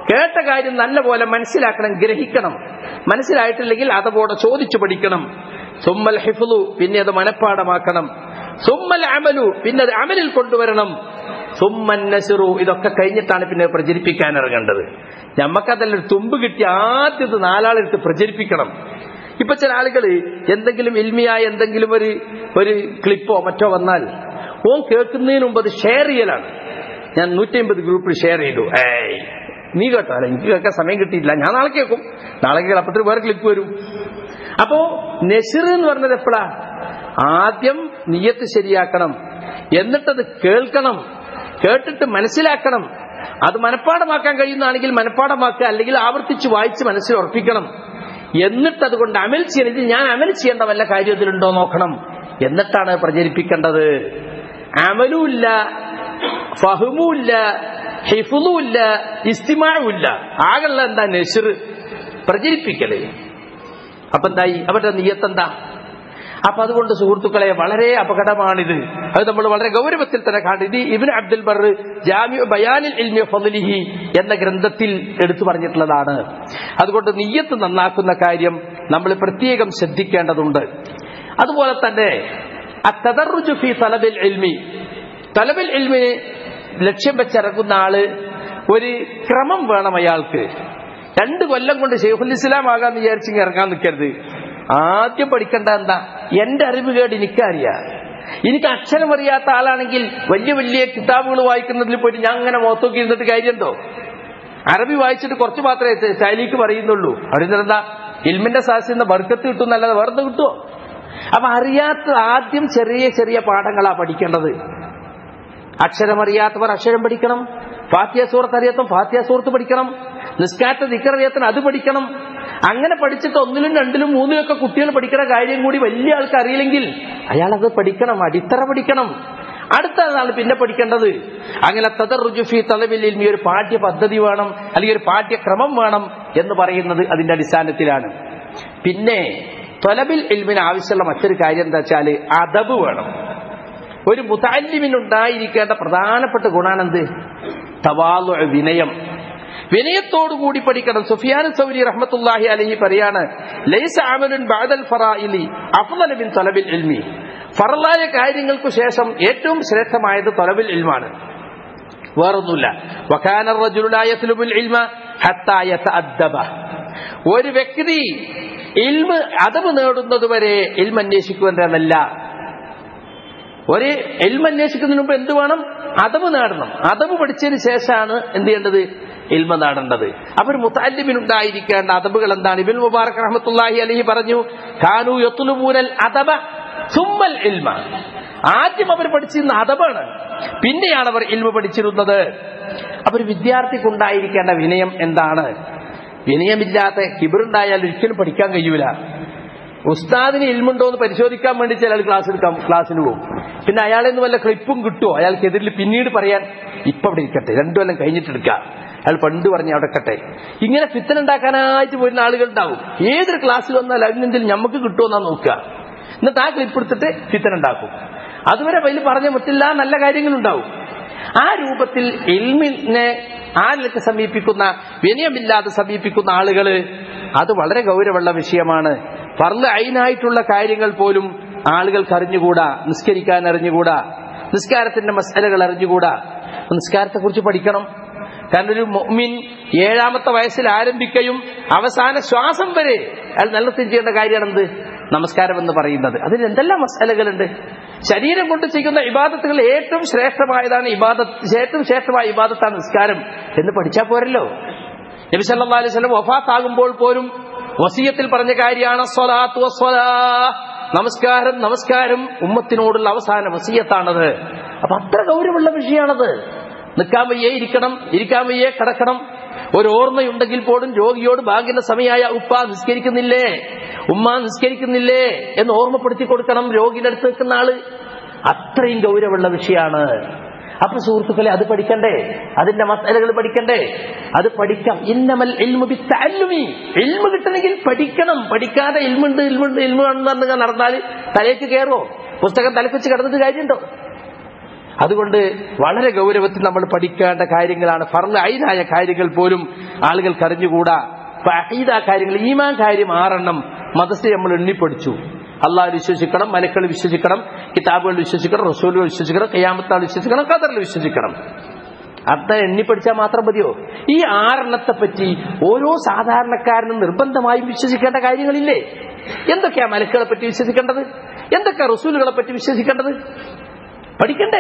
കേട്ട കാര്യം നല്ല പോലെ മനസ്സിലാക്കണം ഗ്രഹിക്കണം മനസ്സിലായിട്ടില്ലെങ്കിൽ അതപോടെ ചോദിച്ചു പഠിക്കണം സുമ്മൽ ഹിഫുലു പിന്നെ അത് മനഃപ്പാടമാക്കണം സുമ്മൽ അമലു പിന്നെ അത് അമലിൽ കൊണ്ടുവരണം സുമ്മൻ നസിറു ഇതൊക്കെ കഴിഞ്ഞിട്ടാണ് പിന്നെ പ്രചരിപ്പിക്കാൻ ഇറങ്ങേണ്ടത് ഞമ്മക്കതല്ല ഒരു തുമ്പ് കിട്ടി ആദ്യത്തെ നാലാളെടുത്ത് പ്രചരിപ്പിക്കണം ഇപ്പൊ ചില ആളുകൾ എന്തെങ്കിലും ഇൽമിയായ എന്തെങ്കിലും ഒരു ഒരു ക്ലിപ്പോ മറ്റോ വന്നാൽ ഓൻ കേൾക്കുന്നതിന് മുമ്പ് അത് ഷെയർ ചെയ്യലാണ് ഞാൻ നൂറ്റി അമ്പത് ഗ്രൂപ്പിൽ ഷെയർ ചെയ്തു ഏയ് നീ കേട്ടോ അല്ല എനിക്ക് കേൾക്കാൻ സമയം കിട്ടിയില്ല ഞാൻ നാളെ കേൾക്കും നാളെ കേൾപ്പത്തിൽ വേറെ ക്ലിപ്പ് വരും അപ്പോ നസിർ എന്ന് പറഞ്ഞത് എപ്പോഴാ ആദ്യം നിയത്ത് ശരിയാക്കണം എന്നിട്ടത് കേൾക്കണം കേട്ടിട്ട് മനസ്സിലാക്കണം അത് മനഃപ്പാടമാക്കാൻ കഴിയുന്നതാണെങ്കിൽ മനഃപ്പാടമാക്കുക അല്ലെങ്കിൽ ആവർത്തിച്ച് വായിച്ച് മനസ്സിൽ ഉറപ്പിക്കണം എന്നിട്ട് അതുകൊണ്ട് അമൽ ചെയ്യണം ഇത് ഞാൻ അമൽ ചെയ്യേണ്ട വല്ല കാര്യത്തിലുണ്ടോ നോക്കണം എന്നിട്ടാണ് പ്രചരിപ്പിക്കേണ്ടത് അമലുമില്ല ഫഹമുമില്ല ഹിഫുലുമില്ല ഇസ്തിമാവുമില്ല ആകെയുള്ള എന്താ നെസിർ പ്രചരിപ്പിക്കല് അപ്പൊ എന്തായി അവരുടെ നിയത്തെന്താ അപ്പൊ അതുകൊണ്ട് സുഹൃത്തുക്കളെ വളരെ അപകടമാണിത് അത് നമ്മൾ വളരെ ഗൗരവത്തിൽ തന്നെ കാണും ഇത് ഇബിൻ അബ്ദുൽ ബർ ജാമ്യ ബയാനിൽ ഇൽമിയ ഫضലിഹി എന്ന ഗ്രന്ഥത്തിൽ എടുത്തു പറഞ്ഞിട്ടുള്ളതാണ് അതുകൊണ്ട് നിയ്യത്ത് നന്നാക്കുന്ന കാര്യം നമ്മൾ പ്രത്യേകം ശ്രദ്ധിക്കേണ്ടതുണ്ട് അതുപോലെ തന്നെ അത്തദറുജു ഫി തലബിൽ ഇൽമി തലബിൽ ഇൽമിന് ലക്ഷ്യം വെച്ചിറങ്ങുന്ന ആള് ഒരു ക്രമം വേണം അയാൾക്ക് രണ്ട് കൊല്ലം കൊണ്ട് ഷെയ്ഖുൽ ഇസ്ലാം ആകാന്ന് വിചാരിച്ചിങ്ങ് ഇറങ്ങാൻ നിൽക്കരുത് ആദ്യം പഠിക്കേണ്ട എന്താ എന്റെ അറിവ് കേട് എനിക്കറിയാം എനിക്ക് അക്ഷരം അറിയാത്ത ആളാണെങ്കിൽ വലിയ വലിയ കിതാബുകൾ വായിക്കുന്നതിൽ പോയിട്ട് ഞാൻ അങ്ങനെ മുഖത്തോക്കി ഇരുന്നിട്ട് കാര്യമുണ്ടോ അറബി വായിച്ചിട്ട് കുറച്ച് മാത്രമേ ശൈലിക്ക് പറയുന്നുള്ളൂ അവിടെ എന്താ ഇൽമിന്റെ സാഹസ്യം ബർക്കത്ത് കിട്ടും എന്നല്ലാതെ വേറെ കിട്ടുമോ അപ്പൊ അറിയാത്ത ആദ്യം ചെറിയ ചെറിയ പാഠങ്ങളാ പഠിക്കേണ്ടത് അക്ഷരമറിയാത്തവർ അക്ഷരം പഠിക്കണം ഫാത്തിയ സൂറത്ത് അറിയാത്തവർ ഫാത്തിയ സൂറത്ത് പഠിക്കണം നിസ്കാരത്തെ ദിക്കറിയാത്തവർ അത് പഠിക്കണം അങ്ങനെ പഠിച്ചിട്ട് ഒന്നിലും രണ്ടിലും മൂന്നിലും ഒക്കെ കുട്ടികൾ പഠിക്കുന്ന കാര്യം കൂടി വലിയ ആൾക്ക് അറിയില്ലെങ്കിൽ അയാൾ അത് പഠിക്കണം അടിത്തറ പഠിക്കണം അടുത്തതാണ് പിന്നെ പഠിക്കേണ്ടത് അങ്ങനെ തദറുജുഫി തലവിൽ ഈ ഒരു പാഠ്യ പദ്ധതി വേണം അല്ലെങ്കിൽ ഒരു പാഠ്യക്രമം വേണം എന്ന് പറയുന്നത് അതിന്റെ അടിസ്ഥാനത്തിലാണ് പിന്നെ തൊലബിൽ ഇൽമിന് ആവശ്യമുള്ള മറ്റൊരു കാര്യം എന്താ വെച്ചാൽ അതബ് വേണം ഒരു മുതാലിമിനുണ്ടായിരിക്കേണ്ട പ്രധാനപ്പെട്ട ഗുണാണെന്ത് തവാലു വിനയം വിനയത്തോടുകൂടി പഠിക്കണം സുഫിയാൻ സൗരി റഹ്മത്തുല്ലാഹി അലഹി പറയാണ് ലൈസ അമലുൻ ബാദൽ ഫറായിലി അഫ്ളലു മിൻ തലബിൽ ഇൽമി ഫറലായ കാര്യങ്ങൾക്കു ശേഷം ഏറ്റവും ശ്രേഷ്ഠമായത് തലബിൽ ഇൽമാണ് വേറൊന്നുമില്ല വകാന റജുലുലാ യത്ലുബുൽ ഇൽമ ഹത്താ യതഅദ്ദബ ഒരു വ്യക്തി ഇൽമ് അതവ് നേടുന്നതുവരെ ഇൽമ അന്വേഷിക്കുവാനല്ല ഒരു എൽമ അന്വേഷിക്കുന്നതിന് മുമ്പ് എന്ത് വേണം അതവ് നേടണം അതവ് പഠിച്ചതിന് ശേഷമാണ് എന്ത് ചെയ്യേണ്ടത് ഇൽമ നേടേണ്ടത് അപ്പൊ ഒരു മുത്താലിമിനുണ്ടായിരിക്കേണ്ട അതബുകൾ എന്താണ് ഇബിൻ മുബാറക് റഹ്മത്തുല്ലാഹി അലഹി പറഞ്ഞു ഖാനു യത്തുലുബൂനൽ അതബ സുമ്മൽ ഇൽമ ആദ്യം അവർ പഠിച്ചിരുന്ന അതബാണ് പിന്നെയാണ് അവർ ഇൽമ പഠിച്ചിരുന്നത് അപ്പൊ ഒരു വിദ്യാർത്ഥിക്കുണ്ടായിരിക്കേണ്ട വിനയം എന്താണ് വിനയമില്ലാത്ത കിബിറുണ്ടായാൽ ഒരിക്കലും പഠിക്കാൻ കഴിയൂല ഉസ്താദിന് ഇൽമുണ്ടോ എന്ന് പരിശോധിക്കാൻ വേണ്ടി ചില ക്ലാസ് എടുക്കാം ക്ലാസ്സിന് പോകും പിന്നെ അയാളെ നിന്ന് വല്ല ക്ലിപ്പും കിട്ടുമോ അയാൾക്കെതിരിൽ പിന്നീട് പറയാൻ ഇപ്പൊ അവിടെ ഇരിക്കട്ടെ രണ്ടു കൊല്ലം കഴിഞ്ഞിട്ടെടുക്കാം അയാൾ പണ്ട് പറഞ്ഞ അവിടെ കട്ടെ ഇങ്ങനെ ഫിത്തന ഉണ്ടാക്കാനായിട്ട് പോരുന്ന ആളുകൾ ഉണ്ടാവും ഏതൊരു ക്ലാസ്സിൽ വന്നാൽ അതിനെന്തെങ്കിലും നമുക്ക് കിട്ടുമെന്നാ നോക്കുക എന്നിട്ട് ആ ക്ലിപ്പ് എടുത്തിട്ട് ഫിത്തന ഉണ്ടാക്കും അതുവരെ വലിയ പറഞ്ഞ മറ്റില്ല നല്ല കാര്യങ്ങളുണ്ടാവും ആ രൂപത്തിൽ ഇൽമിനെ ആ നിലക്ക് സമീപിക്കുന്ന വിനയമില്ലാതെ സമീപിക്കുന്ന ആളുകള് അത് വളരെ ഗൗരവമുള്ള വിഷയമാണ് പറന്ന് അയിനായിട്ടുള്ള കാര്യങ്ങൾ പോലും ആളുകൾക്ക് അറിഞ്ഞുകൂടാ നിസ്കരിക്കാൻ അറിഞ്ഞുകൂടാ നിസ്കാരത്തിന്റെ മസാലകൾ അറിഞ്ഞുകൂടാ നിസ്കാരത്തെ കുറിച്ച് പഠിക്കണം കാരണം ഒരു മൊമിൻ ഏഴാമത്തെ വയസ്സിൽ ആരംഭിക്കുകയും അവസാന ശ്വാസം വരെ അയാൾ നിലത്തിൽ ചെയ്യേണ്ട കാര്യമാണ് എന്ത് നമസ്കാരം എന്ന് പറയുന്നത് അതിന് എന്തെല്ലാം മസാലകളുണ്ട് ശരീരം കൊണ്ട് ചെയ്യുന്ന ഇബാദത്തുകൾ ഏറ്റവും ശ്രേഷ്ഠമായതാണ് ഇബാദത്ത് ഏറ്റവും ശ്രേഷ്ഠമായ ഇബാദത്താണ് നിസ്കാരം എന്ന് പഠിച്ചാൽ പോരല്ലോ നബി സല്ലല്ലാഹു അലൈഹി വസല്ലം വഫാത്താകുമ്പോൾ പോലും വസീയത്തിൽ പറഞ്ഞ കാര്യമാണ് സ്വലാത്തു വസ്വലാ നമസ്കാരം നമസ്കാരം ഉമ്മത്തിനോടുള്ള അവസാന വസീയത്താണത് അപ്പൊ അത്ര ഗൗരവമുള്ള വിഷയമാണത് നിൽക്കാൻ വയ്യേ ഇരിക്കണം ഇരിക്കാൻ വയ്യേ കിടക്കണം ഒരു ഓർമ്മയുണ്ടെങ്കിൽ പോലും രോഗിയോട് ഭാഗ്യന്റെ സമയമായ ഉപ്പ നിസ്കരിക്കുന്നില്ലേ ഉമ്മ നിസ്കരിക്കുന്നില്ലേ എന്ന് ഓർമ്മപ്പെടുത്തി കൊടുക്കണം രോഗിയുടെ അടുത്ത് നിൽക്കുന്ന ആള് അത്രയും ഗൗരവമുള്ള വിഷയമാണ് അപ്പൊ സുഹൃത്തുക്കളെ അത് പഠിക്കണ്ടേ അതിന്റെ മസാലകൾ പഠിക്കണ്ടേ അത് പഠിക്കാം ഇന്നമൽ ഇൽമു ബിത്തഅല്ലുമി ഇൽമു കിട്ടണമെങ്കിൽ പഠിക്കണം പഠിക്കാതെ ഇൽമുണ്ട് ഇൽമുണ്ട് ഇൽമു നടന്നാൽ നടന്നാൽ തലേക്ക് കയറോ പുസ്തകം തലക്കുവെച്ച് കിടന്നിട്ട് കാര്യമുണ്ടോ അതുകൊണ്ട് വളരെ ഗൗരവത്തിൽ നമ്മൾ പഠിക്കേണ്ട കാര്യങ്ങളാണ് ഫർള് ഐനായ കാര്യങ്ങൾ പോലും ആളുകൾക്ക് അറിഞ്ഞുകൂടാ ഇപ്പൊ അഹീദ കാര്യങ്ങൾ ഈമാൻ കാര്യം ആറെണ്ണം മതത്തിൽ നമ്മൾ എണ്ണിപ്പടിച്ചു അള്ളാഹ് വിശ്വസിക്കണം മലക്കൾ വിശ്വസിക്കണം കിതാബുകൾ വിശ്വസിക്കണം റസൂലുകൾ വിശ്വസിക്കണം കയ്യാമത്താൾ വിശ്വസിക്കണം ഖദറിൽ വിശ്വസിക്കണം അർത്ഥ എണ്ണി പഠിച്ചാൽ മാത്രം മതിയോ ഈ ആറെണ്ണത്തെ പറ്റി ഓരോ സാധാരണക്കാരനും നിർബന്ധമായും വിശ്വസിക്കേണ്ട കാര്യങ്ങളില്ലേ എന്തൊക്കെയാ മലക്കുകളെ പറ്റി വിശ്വസിക്കേണ്ടത് എന്തൊക്കെയാ റസൂലുകളെ പറ്റി വിശ്വസിക്കേണ്ടത് പഠിക്കണ്ടേ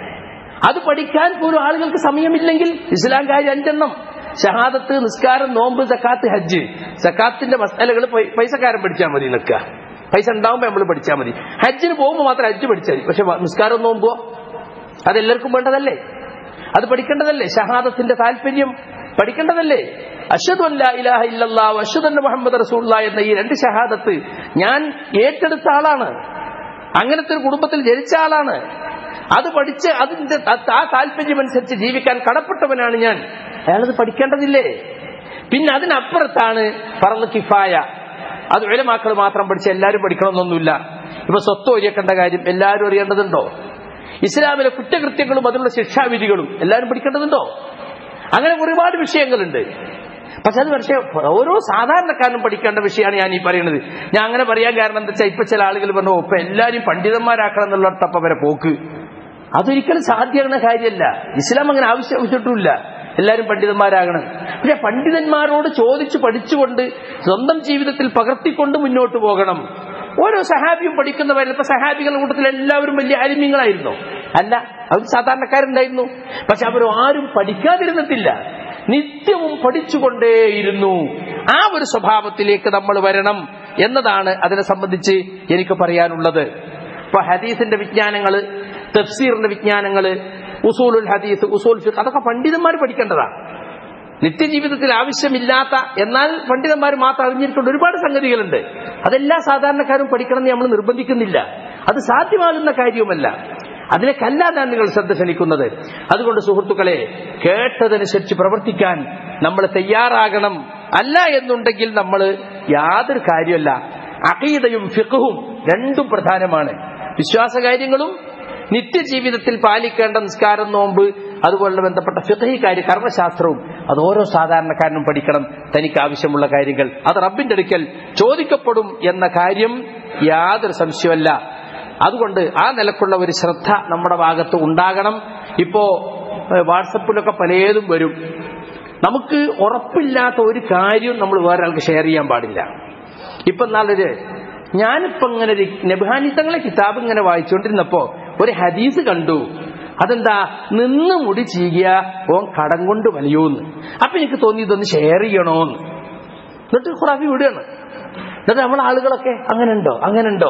അത് പഠിക്കാൻ പോലും ആളുകൾക്ക് സമയമില്ലെങ്കിൽ ഇസ്ലാം കാര്യം അഞ്ചെണ്ണം ഷഹാദത്ത് നിസ്കാരം നോമ്പ് സക്കാത്ത് ഹജ്ജ് സക്കാത്തിന്റെ മസാലകൾ പൈസക്കാരൻ പഠിച്ചാൽ മതി നിൽക്കുക പൈസ ഉണ്ടാവുമ്പോൾ നമ്മൾ പഠിച്ചാൽ മതി ഹജ്ജിന് പോകുമ്പോൾ മാത്രം ഹജ്ജ് പഠിച്ചാൽ മതി പക്ഷെ നിസ്കാരം നോമ്പോ അതെല്ലാവർക്കും വേണ്ടതല്ലേ അത് പഠിക്കേണ്ടതല്ലേ ഷഹാദത്തിന്റെ താല്പര്യം പഠിക്കേണ്ടതല്ലേ അഷദ് അല്ല ഇലാഹ ഇല്ലല്ലാ അഷദ് അല്ല മുഹമ്മദ് റസൂള്ള എന്ന ഈ രണ്ട് ഷഹാദത്ത് ഞാൻ ഏറ്റെടുത്ത ആളാണ് അങ്ങനത്തെ ഒരു കുടുംബത്തിൽ ജനിച്ച ആളാണ് അത് പഠിച്ച് അതിന്റെ ആ താല്പര്യമനുസരിച്ച് ജീവിക്കാൻ കടപ്പെട്ടവനാണ് ഞാൻ അയാളത് പഠിക്കേണ്ടതില്ലേ പിന്നെ അതിനപ്പുറത്താണ് പറന്ന് കിഫായ അത് വിലമാക്കൾ മാത്രം പഠിച്ച് എല്ലാവരും പഠിക്കണമെന്നൊന്നുമില്ല ഇപ്പൊ സ്വത്ത് ഒരിയക്കേണ്ട കാര്യം എല്ലാവരും അറിയേണ്ടതുണ്ടോ ഇസ്ലാമിലെ കുറ്റകൃത്യങ്ങളും അതിനുള്ള ശിക്ഷാവിധികളും എല്ലാവരും പഠിക്കേണ്ടതുണ്ടോ അങ്ങനെ ഒരുപാട് വിഷയങ്ങളുണ്ട് പക്ഷെ അത് പക്ഷേ ഓരോ സാധാരണക്കാരനും പഠിക്കേണ്ട വിഷയമാണ് ഞാൻ ഈ പറയുന്നത് ഞാൻ അങ്ങനെ പറയാൻ കാരണം എന്താ വെച്ചാൽ ഇപ്പൊ ചില ആളുകൾ പറഞ്ഞു "ഓ, ഇപ്പൊ എല്ലാവരും പണ്ഡിതന്മാരാക്കണം എന്നുള്ളിടത്തപ്പ വരെ പോക്ക് അതൊരിക്കലും സാധ്യമാകുന്ന കാര്യമല്ല ഇസ്ലാം അങ്ങനെ ആവശ്യപ്പെട്ടിട്ടില്ല എല്ലാവരും പണ്ഡിതന്മാരാകണം പക്ഷെ പണ്ഡിതന്മാരോട് ചോദിച്ചു പഠിച്ചുകൊണ്ട് സ്വന്തം ജീവിതത്തിൽ പകർത്തിക്കൊണ്ട് മുന്നോട്ട് പോകണം ഓരോ സഹാബിയും പഠിക്കുന്നവരും ഇപ്പൊ സഹാബികളുടെ കൂട്ടത്തിൽ എല്ലാവരും വലിയ അലിമ്യങ്ങളായിരുന്നു അല്ല അവർ സാധാരണക്കാരുണ്ടായിരുന്നു പക്ഷെ അവർ ആരും പഠിക്കാതിരുന്നിട്ടില്ല നിത്യവും പഠിച്ചുകൊണ്ടേയിരുന്നു ആ ഒരു സ്വഭാവത്തിലേക്ക് നമ്മൾ വരണം എന്നതാണ് അതിനെ സംബന്ധിച്ച് എനിക്ക് പറയാനുള്ളത് ഇപ്പൊ ഹദീസിന്റെ വിജ്ഞാനങ്ങള് തഫ്സീറിന്റെ വിജ്ഞാനങ്ങള് ഉസൂലുൽ ഹദീസ് ഉസൂൽ ഫിഖ് അതൊക്കെ പണ്ഡിതന്മാർ പഠിക്കേണ്ടതാണ് നിത്യജീവിതത്തിൽ ആവശ്യമില്ലാത്ത എന്നാൽ പണ്ഡിതന്മാർ മാത്രം അറിഞ്ഞിരിക്കേണ്ട ഒരുപാട് സംഗതികളുണ്ട് അതെല്ലാ സാധാരണക്കാരും പഠിക്കണമെന്ന് നമ്മൾ നിർബന്ധിക്കുന്നില്ല അത് സാധ്യമാകുന്ന കാര്യവുമല്ല അതിലേക്കല്ലാതാണ് നിങ്ങൾ ശ്രദ്ധ ക്ഷണിക്കുന്നത് അതുകൊണ്ട് സുഹൃത്തുക്കളെ കേട്ടതനുസരിച്ച് പ്രവർത്തിക്കാൻ നമ്മൾ തയ്യാറാകണം അല്ല എന്നുണ്ടെങ്കിൽ നമ്മൾ യാതൊരു കാര്യമല്ല അഖീദയും ഫിഖും രണ്ടും പ്രധാനമാണ് വിശ്വാസകാര്യങ്ങളും നിത്യജീവിതത്തിൽ പാലിക്കേണ്ട നിസ്കാരം നോമ്പ് അതുപോലെ ബന്ധപ്പെട്ട ഫിഖഹി കാര്യ കർമ്മശാസ്ത്രവും അത് ഓരോ സാധാരണക്കാരനും പഠിക്കണം തനിക്ക് ആവശ്യമുള്ള കാര്യങ്ങൾ അത് റബ്ബിന്റെ അടുക്കൽ ചോദിക്കപ്പെടും എന്ന കാര്യം യാതൊരു സംശയമല്ല അതുകൊണ്ട് ആ നിലക്കുള്ള ഒരു ശ്രദ്ധ നമ്മുടെ ഭാഗത്ത് ഉണ്ടാകണം ഇപ്പോ ഏഹ്, വാട്സപ്പിലൊക്കെ പലതും വരും നമുക്ക് ഉറപ്പില്ലാത്ത ഒരു കാര്യവും നമ്മൾ വേറെ ആൾക്ക് ഷെയർ ചെയ്യാൻ പാടില്ല ഇപ്പൊ നാളൊരു ഞാനിപ്പോ ഇങ്ങനെ ഒരു നബാനിത്തങ്ങളെ കിതാബ് ഇങ്ങനെ വായിച്ചുകൊണ്ടിരുന്നപ്പോ ഒരു ഹദീസ് കണ്ടു അതെന്താ നിന്ന് മുടി ചീകിയ ഓൻ കടം കൊണ്ട് വലിയോന്ന് അപ്പൊ എനിക്ക് തോന്നി ഇതൊന്ന് ഷെയർ ചെയ്യണോന്ന് എന്നിട്ട് ഖുറാഫി വിടുകയാണ് എന്നിട്ട് നമ്മളെ ആളുകളൊക്കെ അങ്ങനെ ഉണ്ടോ അങ്ങനെ ഉണ്ടോ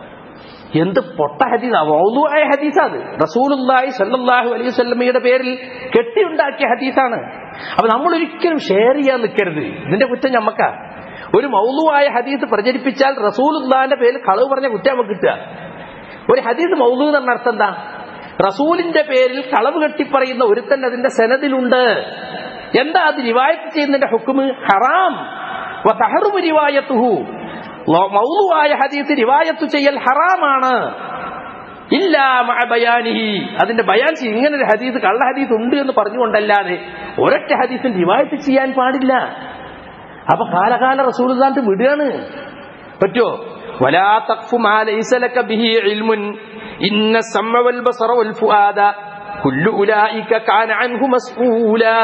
എന്ത് പൊട്ട ഹദീസാ മൗതുവായ ഹദീസാത് റസൂലുള്ളാഹി സല്ലല്ലാഹു അലൈഹി വസല്ലമയുടെ പേരിൽ കെട്ടിയുണ്ടാക്കിയ ഹദീസാണ് അപ്പൊ നമ്മൾ ഒരിക്കലും ഷെയർ ചെയ്യാൻ നിൽക്കരുത് ഇതിന്റെ കുറ്റം ഞമ്മക്കാ ഒരു മൗതുവായ ഹദീസ് പ്രചരിപ്പിച്ചാൽ റസൂലുള്ളാഹിന്റെ പേരിൽ കളവ് പറഞ്ഞ കുറ്റം നമുക്ക് കിട്ടുക ഒരു ഹദീസ് മൗലു എന്ന അർത്ഥം എന്താ റസൂലിന്റെ പേരിൽ കളവ് കെട്ടിപ്പറയുന്ന ഒരുത്തൻ അതിന്റെ സെനതിലുണ്ട് എന്താ അത് റിവായത്ത് ചെയ്യുന്നതിന്റെ ഹുക്കുമ് ഹറാം വതഹറുമു റിവായത്തുഹു ലോ- മൗലുവായ ഹദീസ് റിവായത്ത് ചെയ്യൽ ഹറാമാണ് ഇല്ല മഅ ബയാനിഹി അതിന്റെ ബയാൻ ചെയ്യും ഇങ്ങനെ ഒരു ഹദീസ് കള്ള ഹദീസ് ഉണ്ട് എന്ന് പറഞ്ഞുകൊണ്ടല്ലാതെ ഒരൊറ്റ ഹദീസിൽ റിവായത്ത് ചെയ്യാൻ പാടില്ല അപ്പൊ കാലകാല റസൂൽദാന്ത് വിടുകയാണ് പറ്റോ ولا تقف ما ليس لك به علم إن السمع والبصر والفؤاد كل أولئك كان عنه مسؤولا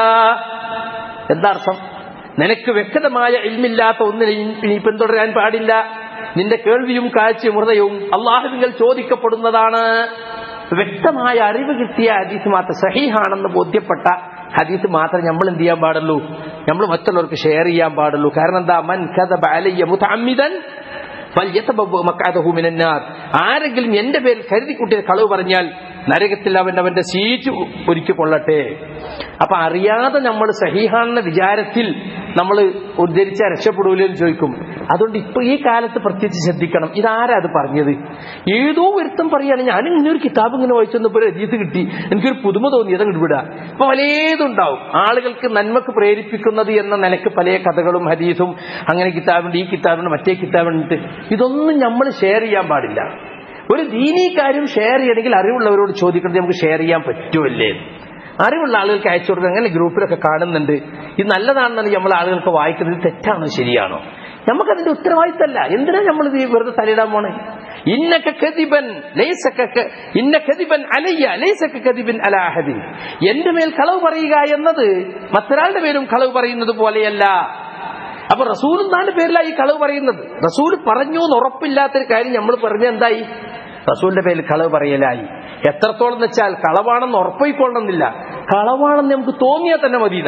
എന്താ അർത്ഥം നിനക്ക് വ്യക്തമായ ഇൽമില്ലാത്ത ഒന്നിനെയും നീ പിന്തുടരാൻ പാടില്ല നിന്റെ കേൾവിയും കാഴ്ചയും ഹൃദയവും അള്ളാഹുവിൽ ചോദിക്കപ്പെടുന്നതാണ് വ്യക്തമായ അറിവ് കിട്ടിയ ഹദീസ് മാത്രം സഹീഹാണെന്ന് ബോധ്യപ്പെട്ട ഹദീസ് മാത്രം നമ്മൾ എന്ത് ചെയ്യാൻ പാടുള്ളൂ നമ്മൾ മറ്റുള്ളവർക്ക് ഷെയർ ചെയ്യാൻ പാടുള്ളൂ കാരണം എന്താ മൻ കദബ അലയ്യ മുതഅമ്മിദൻ ഫൽയതബവ്വ മഖ്അദഹു മിനൻ നാർ ആരെങ്കിലും എന്റെ പേരിൽ കരുതി കൂട്ടിയ കളവ് പറഞ്ഞാൽ നരകത്തിൽ അവൻ അവന്റെ സീറ്റ് ഒരുക്കി കൊള്ളട്ടെ അപ്പൊ അറിയാതെ നമ്മൾ സഹീഹാണെന്ന വിചാരത്തിൽ നമ്മൾ ഉദ്ധരിച്ചാൽ രക്ഷപ്പെടൂലെന്ന് ചോദിക്കും അതുകൊണ്ട് ഇപ്പൊ ഈ കാലത്ത് പ്രത്യേകിച്ച് ശ്രദ്ധിക്കണം ഇതാരാ അത് പറഞ്ഞത് ഏതോ ഒരുത്തം പറയാണ് ഞാൻ ഇങ്ങനെ ഒരു കിതാബ് ഇങ്ങനെ വായിച്ചപ്പോൾ ഒരു അജീത്ത് കിട്ടി എനിക്കൊരു പുതുമ തോന്നി അതങ്ങോട്ട് വിടുക അപ്പൊ പലതുണ്ടാവും ആളുകൾക്ക് നന്മക്ക് പ്രേരിപ്പിക്കുന്നത് എന്ന നിലക്ക് പല കഥകളും ഹദീസും അങ്ങനെ കിതാബുണ്ട് ഈ കിതാബുണ്ട് മറ്റേ കിതാബുണ്ട് ഇതൊന്നും നമ്മൾ ഷെയർ ചെയ്യാൻ പാടില്ല ഒരു ദീനീ കാര്യം ഷെയർ ചെയ്യണമെങ്കിൽ അറിവുള്ളവരോട് ചോദിക്കുന്നത് നമുക്ക് ഷെയർ ചെയ്യാൻ പറ്റുമല്ലേ അറിവുള്ള ആളുകൾക്ക് അയച്ചു കൊടുക്കുക അങ്ങനെ ഗ്രൂപ്പിലൊക്കെ കാണുന്നുണ്ട് ഇത് നല്ലതാണെന്നാണ് നമ്മൾ ആളുകൾക്ക് വായിക്കുന്നത് ഇത് തെറ്റാണോ ശരിയാണോ നമുക്കതിന്റെ ഉത്തരവാദിത്തമല്ല എന്തിനാ നമ്മൾ ഇത് വെറുതെ തലയിടാൻ പോണേ ഇന്നക്ക കതിബൻ ലൈസക്ക ഇന്ന കതിബൻ അലയ്യ ലൈസക്ക കതിബൻ അലാഹദിൻ എന്റെ മേൽ കളവ് പറയുക എന്നത് മറ്റൊരാളുടെ പേരും കളവ് പറയുന്നത് പോലെയല്ല അപ്പൊ റസൂലും താന്റെ പേരിലായി ഈ കളവ് പറയുന്നത് റസൂൽ പറഞ്ഞു എന്ന് ഉറപ്പില്ലാത്തൊരു കാര്യം നമ്മൾ പറഞ്ഞ എന്തായി റസൂലിന്റെ പേരിൽ കളവ് പറയലായി എത്രത്തോളം എന്ന് വെച്ചാൽ കളവാണെന്ന് ഉറപ്പായിക്കൊള്ളണമെന്നില്ല കളവാണെന്ന് നമുക്ക് തോന്നിയാൽ തന്നെ മതിയില്ല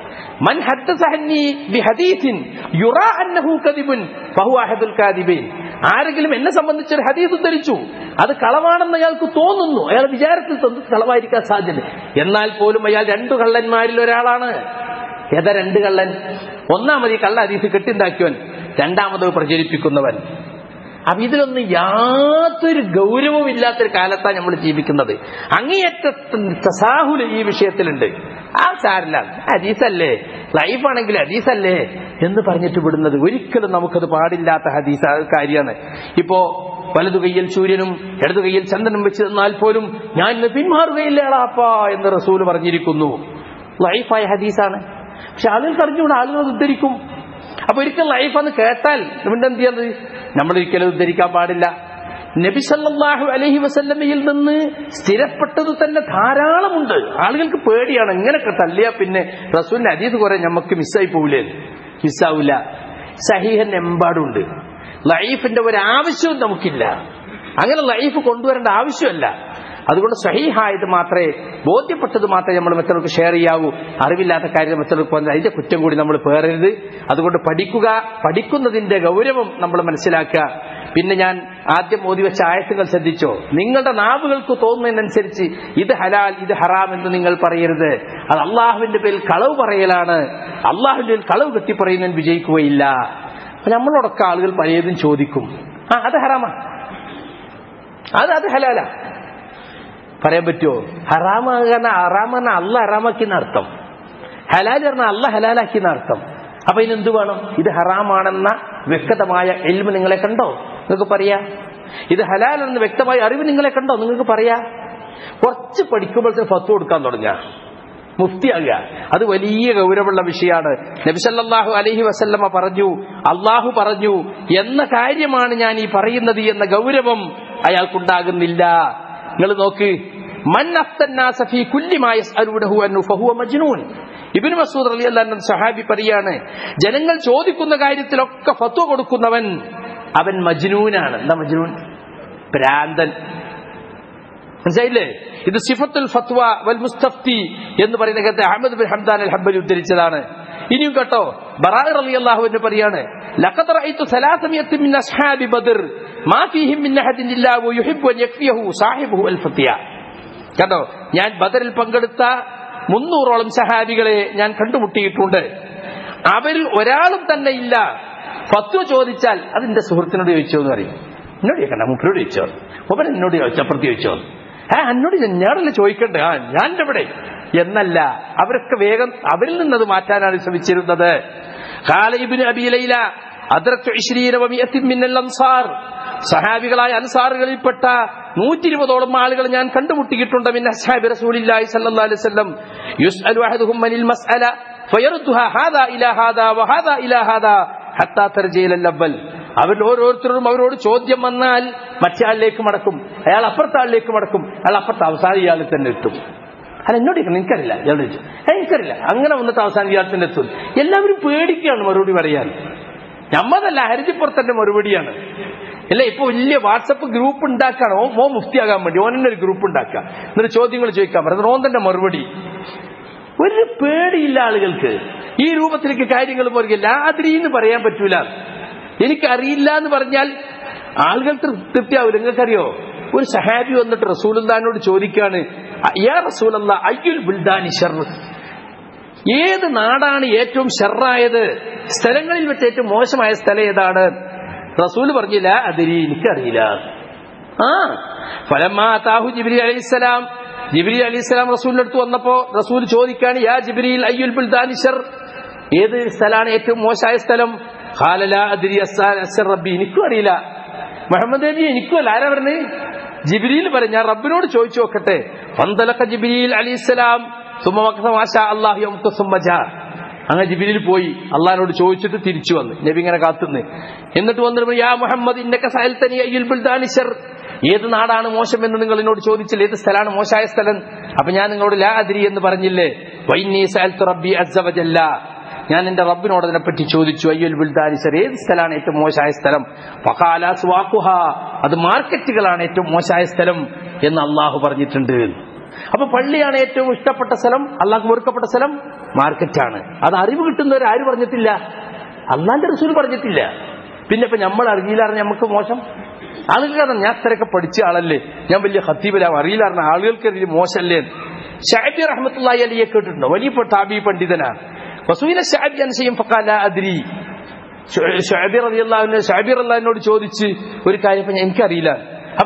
മൻ ഹദ്ദസഹന്നി ബിഹദീസിൻ യുറാ അന്നഹു കദിബുൻ ഫഹു അഹദുൽ കാദിബീൻ ആരെങ്കിലും എന്നെ സംബന്ധിച്ച് ഒരു ഹദീസ് ഉദ്ധരിച്ചു അത് കളവാണെന്ന് അയാൾക്ക് തോന്നുന്നു അയാൾ വിചാരത്തിൽ തന്നു കളവായിരിക്കാൻ സാധ്യത എന്നാൽ പോലും അയാൾ രണ്ടു കള്ളന്മാരിൽ ഒരാളാണ് ഏതാ രണ്ട് കള്ളൻ ഒന്നാമത് ഈ കള്ള ഹദീസ് കെട്ടിണ്ടാക്കിയവൻ രണ്ടാമത് പ്രചരിപ്പിക്കുന്നവൻ അപ്പൊ ഇതിലൊന്നും യാതൊരു ഗൗരവവും ഇല്ലാത്തൊരു കാലത്താണ് നമ്മൾ ജീവിക്കുന്നത് അങ്ങേയറ്റ തസാഹുല് ഈ വിഷയത്തിലുണ്ട് ആ സാരില്ല ഹദീസല്ലേ ലൈഫാണെങ്കിൽ ഹദീസല്ലേ എന്ന് പറഞ്ഞിട്ട് വിടുന്നത് ഒരിക്കലും നമുക്കത് പാടില്ലാത്ത ഹദീസ് കാര്യമാണ് ഇപ്പോ വലതു കയ്യിൽ സൂര്യനും ഇടതു കയ്യിൽ ചന്ദ്രനും വെച്ച് തന്നാൽ പോലും ഞാൻ ഇന്ന് പിന്മാറുകയില്ലേളാപ്പാ എന്ന് റസൂല് പറഞ്ഞിരിക്കുന്നു ലൈഫായ ഹദീസാണ് പക്ഷെ ആളുകൾക്ക് അറിഞ്ഞുകൂടെ ആളുകൾ അത് ഉദ്ധരിക്കും അപ്പൊ ഒരിക്കൽ ലൈഫാന്ന് കേട്ടാൽ നമ്മുടെ എന്ത് ചെയ്യുന്നത് നമ്മൾ ഒരിക്കലും ഉദ്ധരിക്കാൻ പാടില്ല നബി സല്ലല്ലാഹു അലൈഹി വസല്ലമയിൽ നിന്ന് സ്ഥിരപ്പെട്ടത് തന്നെ ധാരാളമുണ്ട് ആളുകൾക്ക് പേടിയാണ് ഇങ്ങനെയൊക്കെ തള്ളിയാ പിന്നെ റസൂലിന്റെ അതീത് കുറെ നമുക്ക് മിസ്സായി പോവില്ലേ മിസ്സാവില്ല സഹീഹന്റെ എമ്പാടുണ്ട് ലൈഫിന്റെ ഒരു ആവശ്യവും നമുക്കില്ല അങ്ങനെ ലൈഫ് കൊണ്ടുവരേണ്ട ആവശ്യമല്ല അതുകൊണ്ട് സഹീഹായത് മാത്രമേ ബോധ്യപ്പെട്ടത് മാത്രമേ നമ്മൾ മറ്റുള്ളവർക്ക് ഷെയർ ചെയ്യാവൂ അറിവില്ലാത്ത കാര്യം മറ്റുള്ളവർക്ക് പറഞ്ഞാൽ അതിന്റെ കുറ്റം കൂടി നമ്മൾ പേറരുത് അതുകൊണ്ട് പഠിക്കുക പഠിക്കുന്നതിന്റെ ഗൗരവം നമ്മൾ മനസ്സിലാക്കുക പിന്നെ ഞാൻ ആദ്യം ഓതി വെച്ച ആയത്തുകൾ ശ്രദ്ധിച്ചോ നിങ്ങളുടെ നാവുകൾക്ക് തോന്നുന്നതിനനുസരിച്ച് ഇത് ഹലാൽ ഇത് ഹറാം എന്ന് നിങ്ങൾ പറയരുത് അത് അള്ളാഹുവിന്റെ പേരിൽ കളവ് പറയലാണ് അള്ളാഹുവിന്റെ പേരിൽ കളവ് കെട്ടി പറയുന്നതിന് വിജയിക്കുകയില്ല അപ്പൊ നമ്മളോടൊക്കെ ആളുകൾ പലതും ചോദിക്കും ആ അത് ഹറാമാ അത് അത് ഹലാലാ പറയാൻ പറ്റുമോ ഹറാമാകാൻ ഹറാമെന്ന അല്ല ഹറാമാക്കിയെന്ന അർത്ഥം ഹലാൽ പറഞ്ഞാൽ അല്ല ഹലാലാക്കിയെന്ന അർത്ഥം അപ്പൊ ഇതിനെന്ത് വേണം ഇത് ഹറാമാണെന്ന വ്യക്തമായ എൽമ് നിങ്ങളെ കണ്ടോ നിങ്ങൾക്ക് പറയാ ഇത് ഹലാൽ എന്ന വ്യക്തമായ അറിവ് നിങ്ങളെ കണ്ടോ നിങ്ങൾക്ക് പറയാ കുറച്ച് പഠിക്കുമ്പോഴത്തേക്ക് ഫത്ത് കൊടുക്കാൻ തുടങ്ങുക മുഫ്തിയാകുക അത് വലിയ ഗൗരവമുള്ള വിഷയമാണ് നബിസല്ലാഹു അലഹി വസല്ലമ പറഞ്ഞു അള്ളാഹു പറഞ്ഞു എന്ന കാര്യമാണ് ഞാൻ ഈ പറയുന്നത് എന്ന ഗൗരവം അയാൾക്കുണ്ടാകുന്നില്ല നിങ്ങൾ നോക്ക് മൻ അഫ്തന്നാസ ഫീ കുല്ലി മാ യസ്അലൂനഹു അൻഹു ഫഹുവ മജ്നൂൻ ഇബ്നു മസ്ഊദ് റളിയല്ലാഹു അൻഹു സഹാബി പറയാണ് ജനങ്ങൾ ചോദിക്കുന്ന കാര്യത്തിലൊക്കെ ഫത്വ കൊടുക്കുന്നവൻ അവൻ മജ്നൂനാണ് എന്താ മജ്നൂൻ ഭ്രാന്തൻ മനസ്സിലായില്ലേ ഇത് സിഫത്തുൽ ഫത്വ വൽ മുസ്തഫ്തി എന്ന് പറയുന്ന കത്ത് അഹമ്മദ് ബിൻ ഹംദാൻ അൽ ഹബ്ബലി ഉദ്ധരിച്ചതാണ് ഇനിയും കേട്ടോ ബറാഇ റളിയല്ലാഹു അൻഹു പറയാണ് ലഖദ് റഅയ്തു സലാസമിയത്തിൻ മിൻ അസ്ഹാബി ബദർ മാ ഫീഹിം മിൻ അഹദിൻ ഇല്ലാ വയുഹിബ്ബു അൻ യക്ഫിയഹു സാഹിബുഹു അൽ ഫത്തിയ കേട്ടോ ഞാൻ ബദറിൽ പങ്കെടുത്ത മുന്നൂറോളം സഹാബികളെ ഞാൻ കണ്ടുമുട്ടിയിട്ടുണ്ട് അവരിൽ ഒരാളും തന്നെ ഇല്ല ഫത്വ ചോദിച്ചാൽ അതിന്റെ സുഹൃത്തിനോട് ചോദിച്ചോ എന്ന് പറയും എന്നോട് ചോദിക്കണ്ട മുപ്പരോട് ചോദിച്ചോ മുപ്പൻ എന്നോട് ചോദിച്ചു അപ്പുറത്ത് ചോദിച്ചോ ആ എന്നോട് ഞാനല്ലേ ചോദിക്കണ്ടേ ആ ഞാൻ എവിടെ എന്നല്ല അവരൊക്കെ വേഗം അവരിൽ നിന്നത് മാറ്റാനാണ് ശ്രമിച്ചിരുന്നത് കാലയിബിന് അബിലൈല അൻസാർ സഹാബികളായ അൻസാറുകളിൽപ്പെട്ട നൂറ്റി ഇരുപതോളം ആളുകൾ ഞാൻ കണ്ടുമുട്ടിയിട്ടുണ്ട് മിൻ അസ്ഹാബി റസൂലില്ലാഹി സല്ലല്ലാഹു അലൈഹി വസല്ലം യുസ്അലു അഹദുഹും മനിൽ മസ്അല ഫയറുദ്ദുഹാ ഹാദാ ഇലാ ഹാദാ വഹാദാ ഇലാ ഹാദാ ഹത്താ തർജീല ലവൽ അവരിൽ ഓരോരുത്തരും അവരോട് ചോദ്യം വന്നാൽ മറ്റേ ആളിലേക്ക് മടക്കും അയാൾ അപ്പുറത്തെ ആളിലേക്ക് മടക്കും അയാൾ അപ്പുറത്തെ അവസാനം ഇയാളിൽ തന്നെ എത്തും അല്ല എന്നോട് ചോദിക്കണം എനിക്കറിയില്ല ഇയാൾ ചോദിച്ചു "ഏയ്, എനിക്കറിയില്ല അങ്ങനെ വന്നിട്ട് അവസാനം ഇയാൾ തന്നെ എത്തും എല്ലാവരും പേടിക്കുകയാണ് മറുപടി പറയാൻ നമ്മതല്ല ഹരിജിപ്പുറത്തിന്റെ മറുപടിയാണ് അല്ല ഇപ്പൊ വലിയ വാട്സപ്പ് ഗ്രൂപ്പ് ഉണ്ടാക്കാണ് ഓ മോ മുഫ്തിയാകാൻ വേണ്ടി ഓനെ ഒരു ഗ്രൂപ്പ് ഉണ്ടാക്കുക എന്നിട്ട് ചോദ്യങ്ങൾ ചോദിക്കാൻ പറയുന്നത് ഓൻ തന്നെ മറുപടി ഒരു പേടിയില്ല ആളുകൾക്ക് ഈ രൂപത്തിലേക്ക് കാര്യങ്ങൾ പറയുക ലാദ്രി എന്ന് പറയാൻ പറ്റൂല എനിക്കറിയില്ല എന്ന് പറഞ്ഞാൽ ആളുകൾക്ക് തൃപ്തിയാവില്ല നിങ്ങൾക്കറിയോ ഒരു സഹാബി വന്നിട്ട് റസൂലുല്ലാനോട് ചോദിക്കാണ് യാ റസൂലല്ല അയ്യുൽ ബുൽദാനി ഷർ ഏത് നാടാണ് ഏറ്റവും ഷെറായത് സ്ഥലങ്ങളിൽ വെച്ച് ഏറ്റവും മോശമായ സ്ഥലം ഏതാണ് റസൂൽ പറഞ്ഞില്ല അതിരി എനിക്കറിയില്ല ആ ഫലമാ താഹു ജിബ്രി അലൈഹിസ്സലാം ജിബ്രി അലൈഹിസ്സലാം റസൂലിന്റെ അടുത്ത് വന്നപ്പോ റസൂൽ ചോദിക്കാണ് യാ ജിബ്രിയിൽ അയ്യുൽ ബുൽദാനി ഷർ ഏത് സ്ഥലമാണ് ഏറ്റവും മോശമായ സ്ഥലം ഖാലല അതിരി അസ്സാൻ അസ്സർ റബ്ബി എനിക്കും അറിയില്ല മുഹമ്മദ് നബി എനിക്കും അല്ല ആരാ പറഞ്ഞത് ജിബിരിയിൽ പറയും ഞാൻ റബ്ബിനോട് ചോദിച്ചു നോക്കട്ടെ പന്തലക്ക ജിബിരിൽ അലിസ്ലാം അള്ളാഹു അങ്ങനെ ജിബിലിൽ പോയി അള്ളഹാനോട് ചോദിച്ചിട്ട് തിരിച്ചു വന്ന് നബി ഇങ്ങനെ കാത്തുന്ന് എന്നിട്ട് വന്നിട്ട് യാ മുഹമ്മദ് ഇന്നക്ക സഹൽത്തനി അയ്യുൽ ബുൽദാനിശർ ഏത് നാടാണ് മോശം എന്ന് നിങ്ങൾ എന്നോട് ചോദിച്ചില്ല ഏത് സ്ഥലമാണ് മോശമായ സ്ഥലം അപ്പൊ ഞാൻ നിങ്ങളോട് ലാ അതിരി എന്ന് പറഞ്ഞില്ലേ വൈന്നീ സഅൽതു റബ്ബി അസ്സവജല്ല ഞാൻ എന്റെ റബ്ബിനോട് അതിനെപ്പറ്റി ചോദിച്ചു അയ്യുൽ ബുൽദാനിസർ ഏത് സ്ഥലമാണ് ഏറ്റവും മോശമായ സ്ഥലം ഫഖാല സ്വാഖുഹ അത് മാർക്കറ്റുകളാണ് ഏറ്റവും മോശമായ സ്ഥലം എന്ന് അള്ളാഹു പറഞ്ഞിട്ടുണ്ട് അപ്പൊ പള്ളിയാണ് ഏറ്റവും ഇഷ്ടപ്പെട്ട സ്ഥലം അള്ളാഹ് വെറുക്കപ്പെട്ട സ്ഥലം മാർക്കറ്റാണ് അത് അറിവ് കിട്ടുന്നവർ ആര് പറഞ്ഞിട്ടില്ല അള്ളാന്റെ റസൂൽ പറഞ്ഞിട്ടില്ല പിന്നെ ഇപ്പൊ നമ്മൾ അറിയില്ലാറിഞ്ഞ നമുക്ക് മോശം ആളുകൾക്ക് ഞാൻ ഇത്രയൊക്കെ പഠിച്ച ആളല്ലേ ഞാൻ വലിയ ഹത്തീബിലാവും അറിയില്ലാറിഞ്ഞ ആളുകൾക്ക് ഇതിൽ മോശമല്ലേ ഷാബി റഹ്മത്തുള്ളി അലിയെ കേട്ടിട്ടുണ്ടോ വലിയ താബി പണ്ഡിതനാണ് വസൂല ഷാബി അൻസയും ഫക്കാല അദ്രി ഷാബിർ അലിയല്ലാവിനെ ഷാബിർ അള്ളഹാനോട് ചോദിച്ച് ഒരു കാര്യം ഇപ്പൊ എനിക്കറിയില്ല അപ്പൊ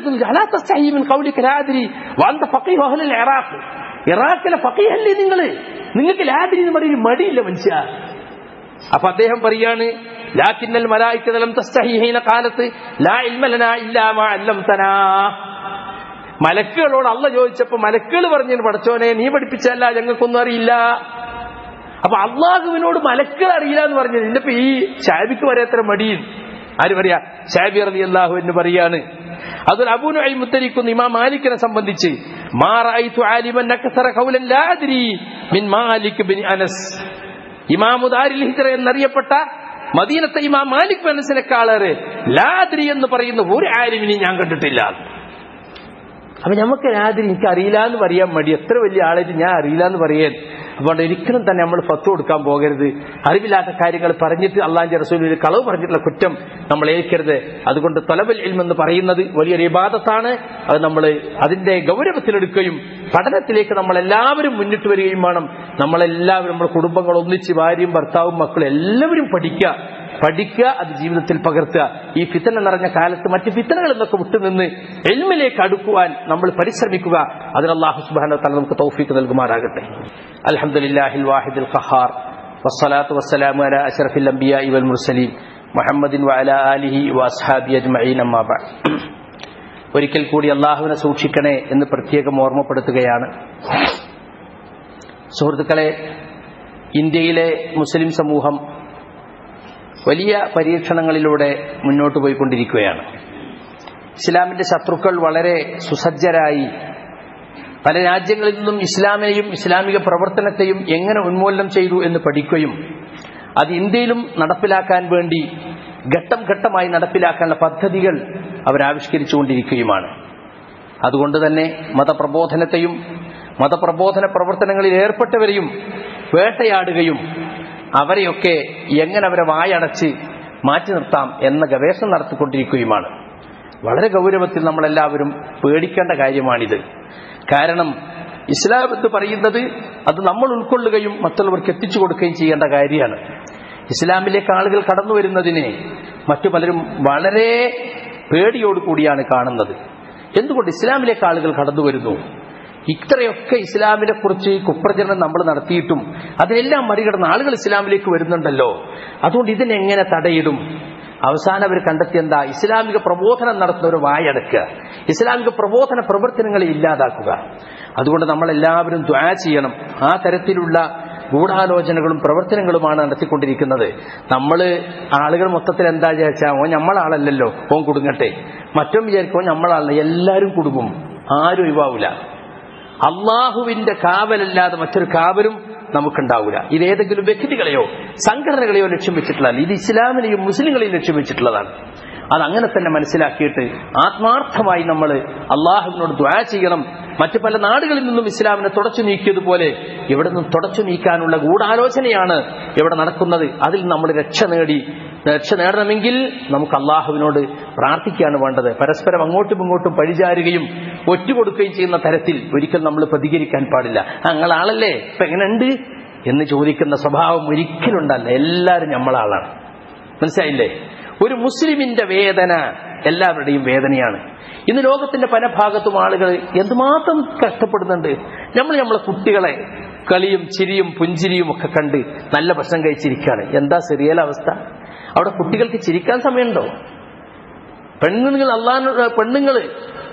കേട്ടിട്ടുണ്ട് ഇറാഖ് ഇറാഖിലെ ഫക്കീഹല്ലേ നിങ്ങള് നിങ്ങൾക്ക് ലാദിരി എന്ന് പറയുന്ന മടിയില്ല മനുഷ്യ അപ്പൊ അദ്ദേഹം പറയാണ് ലാക്കിന്നൽ മലായിക്കതലം തസ്തഹീന കാലത്ത് ലാ ഇൽമലന ഇല്ലാ മാ അല്ലംതനാ മലക്കുകളോട് അല്ല ചോദിച്ചപ്പോ മലക്കുകൾ പറഞ്ഞു പഠിച്ചോനെ നീ പഠിപ്പിച്ചല്ല ഞങ്ങൾക്കൊന്നും അറിയില്ല അപ്പൊ അള്ളാഹുവിനോട് മലക്കുകൾ അറിയില്ല എന്ന് പറഞ്ഞത് ഇന്നിപ്പോ ഈ ഷാബിക്ക് വരെ എത്ര മടിയിൽ ആര് പറയാ ഷാബി അലി അള്ളാഹു എന്ന് പറയാണ് അതിൽ അബൂനു അൽ മുത്തരിക്കുന്ന ഇമാം മാലിക്കിനെ സംബന്ധിച്ച് ഇമാമുദാരിൽ ഹിജറ എന്നറിയപ്പെട്ട മദീനത്തെ ഇമാം മാലിക് മനസ്സിനെക്കാളേറെ ലാദ്രി എന്ന് പറയുന്ന ഒരു ആലിമിനെയും ഞാൻ കണ്ടിട്ടില്ല അപ്പൊ നമുക്ക് ലാദ്രി എനിക്ക് അറിയില്ല എന്ന് പറയാൻ മടി എത്ര വലിയ ആളായിട്ട് ഞാൻ അറിയില്ല എന്ന് പറയാൻ അതുകൊണ്ട് ഒരിക്കലും തന്നെ നമ്മൾ ഫത്ത് കൊടുക്കാൻ പോകരുത് അറിവില്ലാത്ത കാര്യങ്ങൾ പറഞ്ഞിട്ട് അള്ളാഹിന്റെ റസൂലിൽ കളവ് പറഞ്ഞിട്ടുള്ള കുറ്റം നമ്മൾ ഏൽക്കരുത് അതുകൊണ്ട് തൊലബൽ ഇൽമെന്ന് പറയുന്നത് വലിയൊരു ഇബാദത്താണ് അത് നമ്മൾ അതിന്റെ ഗൗരവത്തിലെടുക്കുകയും പഠനത്തിലേക്ക് നമ്മൾ എല്ലാവരും മുന്നിട്ട് വരികയും വേണം നമ്മളെല്ലാവരും നമ്മുടെ കുടുംബങ്ങൾ ഒന്നിച്ച് ഭാര്യയും ഭർത്താവും മക്കളും എല്ലാവരും പഠിക്കുക പഠിക്കുക അത് ജീവിതത്തിൽ പകർത്തുക ഈ ഫിത്തന നിറഞ്ഞ കാലത്ത് മറ്റ് ഫിത്തനകളിൽ നിന്നൊക്കെ വിട്ടുനിന്ന് എൽമിലേക്ക് അടുക്കുവാൻ നമ്മൾ പരിശ്രമിക്കുക അതിന് അള്ളാഹു സുബാന തല നമുക്ക് തൗഫീക്ക് നൽകുമാറാകട്ടെ അലഹമുല്ലാഹിൽ വാഹിദുൽ ഖഹാർ വസ്സലാത്തു വസ്സലാമു അല അഷറഫിൽ അംബിയ ഇവൽ മുർസലീം മുഹമ്മദിൻ വഅല ആലിഹി വഅസ്ഹാബി അജ്മഈൻ അമ്മാ ബഅദ് ഒരിക്കൽ കൂടി അള്ളാഹുവിനെ സൂക്ഷിക്കണേ എന്ന് പ്രത്യേകം ഓർമ്മപ്പെടുത്തുകയാണ് സുഹൃത്തുക്കളെ ഇന്ത്യയിലെ മുസ്ലിം സമൂഹം വലിയ പരീക്ഷണങ്ങളിലൂടെ മുന്നോട്ട് പോയിക്കൊണ്ടിരിക്കുകയാണ് ഇസ്ലാമിന്റെ ശത്രുക്കൾ വളരെ സുസജ്ജരായി പല രാജ്യങ്ങളിൽ നിന്നും ഇസ്ലാമിനെയും ഇസ്ലാമിക പ്രവർത്തനത്തെയും എങ്ങനെ ഉന്മൂലനം ചെയ്തു എന്ന് പഠിക്കുകയും അത് ഇന്ത്യയിലും നടപ്പിലാക്കാൻ വേണ്ടി ഘട്ടം ഘട്ടമായി നടപ്പിലാക്കാനുള്ള പദ്ധതികൾ അവരാവിഷ്കരിച്ചുകൊണ്ടിരിക്കുകയുമാണ് അതുകൊണ്ട് തന്നെ മതപ്രബോധനത്തെയും മതപ്രബോധന പ്രവർത്തനങ്ങളിൽ ഏർപ്പെട്ടവരെയും വേട്ടയാടുകയും അവരെയൊക്കെ എങ്ങനെ അവരെ വായടച്ച് മാറ്റി നിർത്താം എന്ന ഗവേഷണം നടത്തിക്കൊണ്ടിരിക്കുകയുമാണ് വളരെ ഗൗരവത്തിൽ നമ്മളെല്ലാവരും പേടിക്കേണ്ട കാര്യമാണിത് കാരണം ഇസ്ലാം എന്ന് പറയുന്നത് അത് നമ്മൾ ഉൾക്കൊള്ളുകയും മറ്റുള്ളവർക്ക് എത്തിച്ചു കൊടുക്കുകയും ചെയ്യേണ്ട കാര്യമാണ് ഇസ്ലാമിലേക്ക് ആളുകൾ കടന്നു വരുന്നതിനെ മറ്റു പലരും വളരെ പേടിയോടുകൂടിയാണ് കാണുന്നത് എന്തുകൊണ്ട് ഇസ്ലാമിലേക്ക് ആളുകൾ കടന്നു വരുന്നു ഇത്രയൊക്കെ ഇസ്ലാമിനെ കുറിച്ച് കുപ്രചരണം നമ്മൾ നടത്തിയിട്ടും അതിനെല്ലാം മറികടന്ന് ആളുകൾ ഇസ്ലാമിലേക്ക് വരുന്നുണ്ടല്ലോ അതുകൊണ്ട് ഇതിനെങ്ങനെ തടയിടും അവസാനം അവർ കണ്ടെത്തിയ എന്താ ഇസ്ലാമിക പ്രബോധനം നടത്തുന്നവർ വായടക്കുക ഇസ്ലാമിക പ്രബോധന പ്രവർത്തനങ്ങളെ ഇല്ലാതാക്കുക അതുകൊണ്ട് നമ്മൾ എല്ലാവരും ദ്വാ ചെയ്യണം ആ തരത്തിലുള്ള ഗൂഢാലോചനകളും പ്രവർത്തനങ്ങളുമാണ് നടത്തിക്കൊണ്ടിരിക്കുന്നത് നമ്മൾ ആളുകൾ മൊത്തത്തിൽ എന്താ വിചാരിച്ചാൽ ഓൻ നമ്മളാളല്ലല്ലോ ഓൻ കുടുങ്ങട്ടെ മറ്റും വിചാരിക്കും ഓൻ നമ്മളാളല്ല എല്ലാവരും കുടുങ്ങും ആരും ഒഴിവാവില്ല അള്ളാഹുവിന്റെ കാവലല്ലാതെ മറ്റൊരു കാവലും നമുക്കുണ്ടാവില്ല ഇത് ഏതെങ്കിലും വ്യക്തികളെയോ സംഘടനകളെയോ ലക്ഷ്യം വെച്ചിട്ടുള്ളതല്ല ഇത് ഇസ്ലാമിനെയും മുസ്ലിങ്ങളെയും ലക്ഷ്യം വെച്ചിട്ടുള്ളതാണ് അത് അങ്ങനെ തന്നെ മനസ്സിലാക്കിയിട്ട് ആത്മാർത്ഥമായി നമ്മൾ അള്ളാഹുവിനോട് ദ്വാ ചെയ്യണം മറ്റു പല നാടുകളിൽ നിന്നും ഇസ്ലാമിനെ തുടച്ചു നീക്കിയതുപോലെ ഇവിടെ നിന്നും തുടച്ചു നീക്കാനുള്ള ഗൂഢാലോചനയാണ് ഇവിടെ നടക്കുന്നത് അതിൽ നമ്മൾ രക്ഷ നേടി രക്ഷ നേടണമെങ്കിൽ നമുക്ക് അള്ളാഹുവിനോട് പ്രാർത്ഥിക്കുകയാണ് വേണ്ടത് പരസ്പരം അങ്ങോട്ടും ഇങ്ങോട്ടും പഴിചാരുകയും ഒറ്റുകൊടുക്കുകയും ചെയ്യുന്ന തരത്തിൽ ഒരിക്കൽ നമ്മൾ പ്രതികരിക്കാൻ പാടില്ല ഞങ്ങളാളല്ലേ ഇപ്പൊ എങ്ങനെയുണ്ട് എന്ന് ചോദിക്കുന്ന സ്വഭാവം ഒരിക്കലുണ്ടല്ല എല്ലാവരും നമ്മളാളാണ് മനസ്സിലായില്ലേ ഒരു മുസ്ലിമിന്റെ വേദന എല്ലാവരുടെയും വേദനയാണ് ഇന്ന് ലോകത്തിന്റെ പല ഭാഗത്തും ആളുകൾ എന്തുമാത്രം കഷ്ടപ്പെടുന്നുണ്ട് നമ്മൾ നമ്മളെ കുട്ടികളെ കളിയും ചിരിയും പുഞ്ചിരിയും ഒക്കെ കണ്ട് നല്ല ഭക്ഷണം കഴിച്ചിരിക്കുകയാണ് എന്താ ചെറിയ അവസ്ഥ അവിടെ കുട്ടികൾക്ക് ചിരിക്കാൻ സമയമുണ്ടോ പെണ്ണുങ്ങൾ അള്ളാഹ് പെണ്ണുങ്ങൾ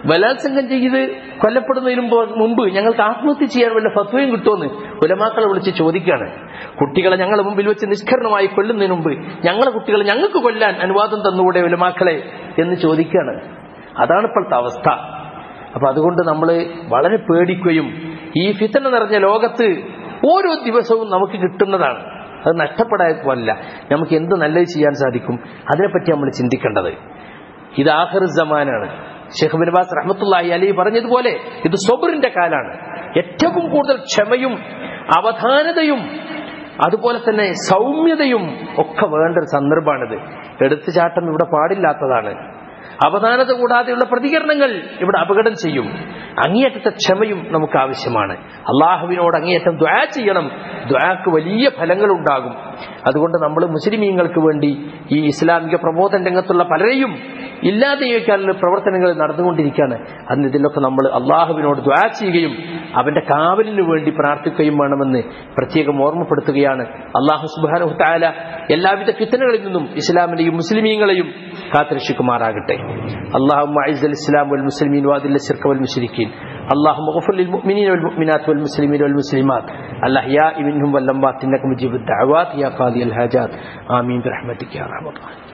ബലാത്സംഗം ചെയ്ത് കൊല്ലപ്പെടുന്നതിന് മുമ്പ് മുമ്പ് ഞങ്ങൾക്ക് ആത്മഹത്യ ചെയ്യാൻ വല്ല ഫത്വയും കിട്ടുമെന്ന് ഉലമാക്കളെ വിളിച്ച് ചോദിക്കുകയാണ് കുട്ടികളെ ഞങ്ങളുടെ മുമ്പിൽ വെച്ച് നിഷ്കരണമായി കൊല്ലുന്നതിന് മുമ്പ് ഞങ്ങളെ കുട്ടികളെ ഞങ്ങൾക്ക് കൊല്ലാൻ അനുവാദം തന്നുകൂടെ ഉലമാക്കളെ എന്ന് ചോദിക്കുകയാണ് അതാണ് ഇപ്പോഴത്തെ അവസ്ഥ അപ്പൊ അതുകൊണ്ട് നമ്മൾ വളരെ പേടിക്കുകയും ഈ ഫിത്തന നിറഞ്ഞ ലോകത്ത് ഓരോ ദിവസവും നമുക്ക് കിട്ടുന്നതാണ് അത് നഷ്ടപ്പെടാൻ പാടില്ല നമുക്ക് എന്ത് നല്ലത് ചെയ്യാൻ സാധിക്കും അതിനെപ്പറ്റി നമ്മൾ ചിന്തിക്കേണ്ടത് ഇത് ആഹർ ജമാനാണ് ഷെയ്ഖ് ബിൻബാസ് റഹ്മത്തുള്ളാഹി അലി പറഞ്ഞതുപോലെ ഇത് സൊബറിന്റെ കാലാണ് ഏറ്റവും കൂടുതൽ ക്ഷമയും അവധാനതയും അതുപോലെ തന്നെ സൗമ്യതയും ഒക്കെ വേണ്ട ഒരു സന്ദർഭമാണിത് എടുത്തുചാട്ടം ഇവിടെ പാടില്ലാത്തതാണ് അവധാനത കൂടാതെയുള്ള പ്രതികരണങ്ങൾ ഇവിടെ അപകടം ചെയ്യും അങ്ങേയറ്റത്തെ ക്ഷമയും നമുക്ക് ആവശ്യമാണ് അള്ളാഹുവിനോട് അങ്ങേയറ്റം ദ്വാ ചെയ്യണം ദ്വാക്ക് വലിയ ഫലങ്ങൾ ഉണ്ടാകും അതുകൊണ്ട് നമ്മൾ മുസ്ലിമീങ്ങൾക്ക് വേണ്ടി ഈ ഇസ്ലാമിക പ്രബോധന രംഗത്തുള്ള പലരെയും ഇല്ലാതെയൊക്കെയുള്ള പ്രവർത്തനങ്ങൾ നടന്നുകൊണ്ടിരിക്കുകയാണ് അന്ന് ഇതിലൊക്കെ നമ്മൾ അള്ളാഹുവിനോട് ദ്വാ ചെയ്യുകയും അവന്റെ കാവലിന് വേണ്ടി പ്രാർത്ഥിക്കുകയും വേണമെന്ന് പ്രത്യേകം ഓർമ്മപ്പെടുത്തുകയാണ് അള്ളാഹു സുബാനു താല എല്ലാവിധ ഫിത്തനകളിൽ നിന്നും ഇസ്ലാമിനെയും മുസ്ലിമീങ്ങളെയും കാത്തുരക്ഷിക്കുമാറാകട്ടെ അള്ളാഹു الإسلام والمسلمين وأذل الشرك والمشركين اللهم اغفر للمؤمنين والمؤمنات والمسلمين والمسلمات الأحياء منهم والأموات إنك مجيب الدعوات يا قاضي الحاجات آمين برحمتك يا رحمة الله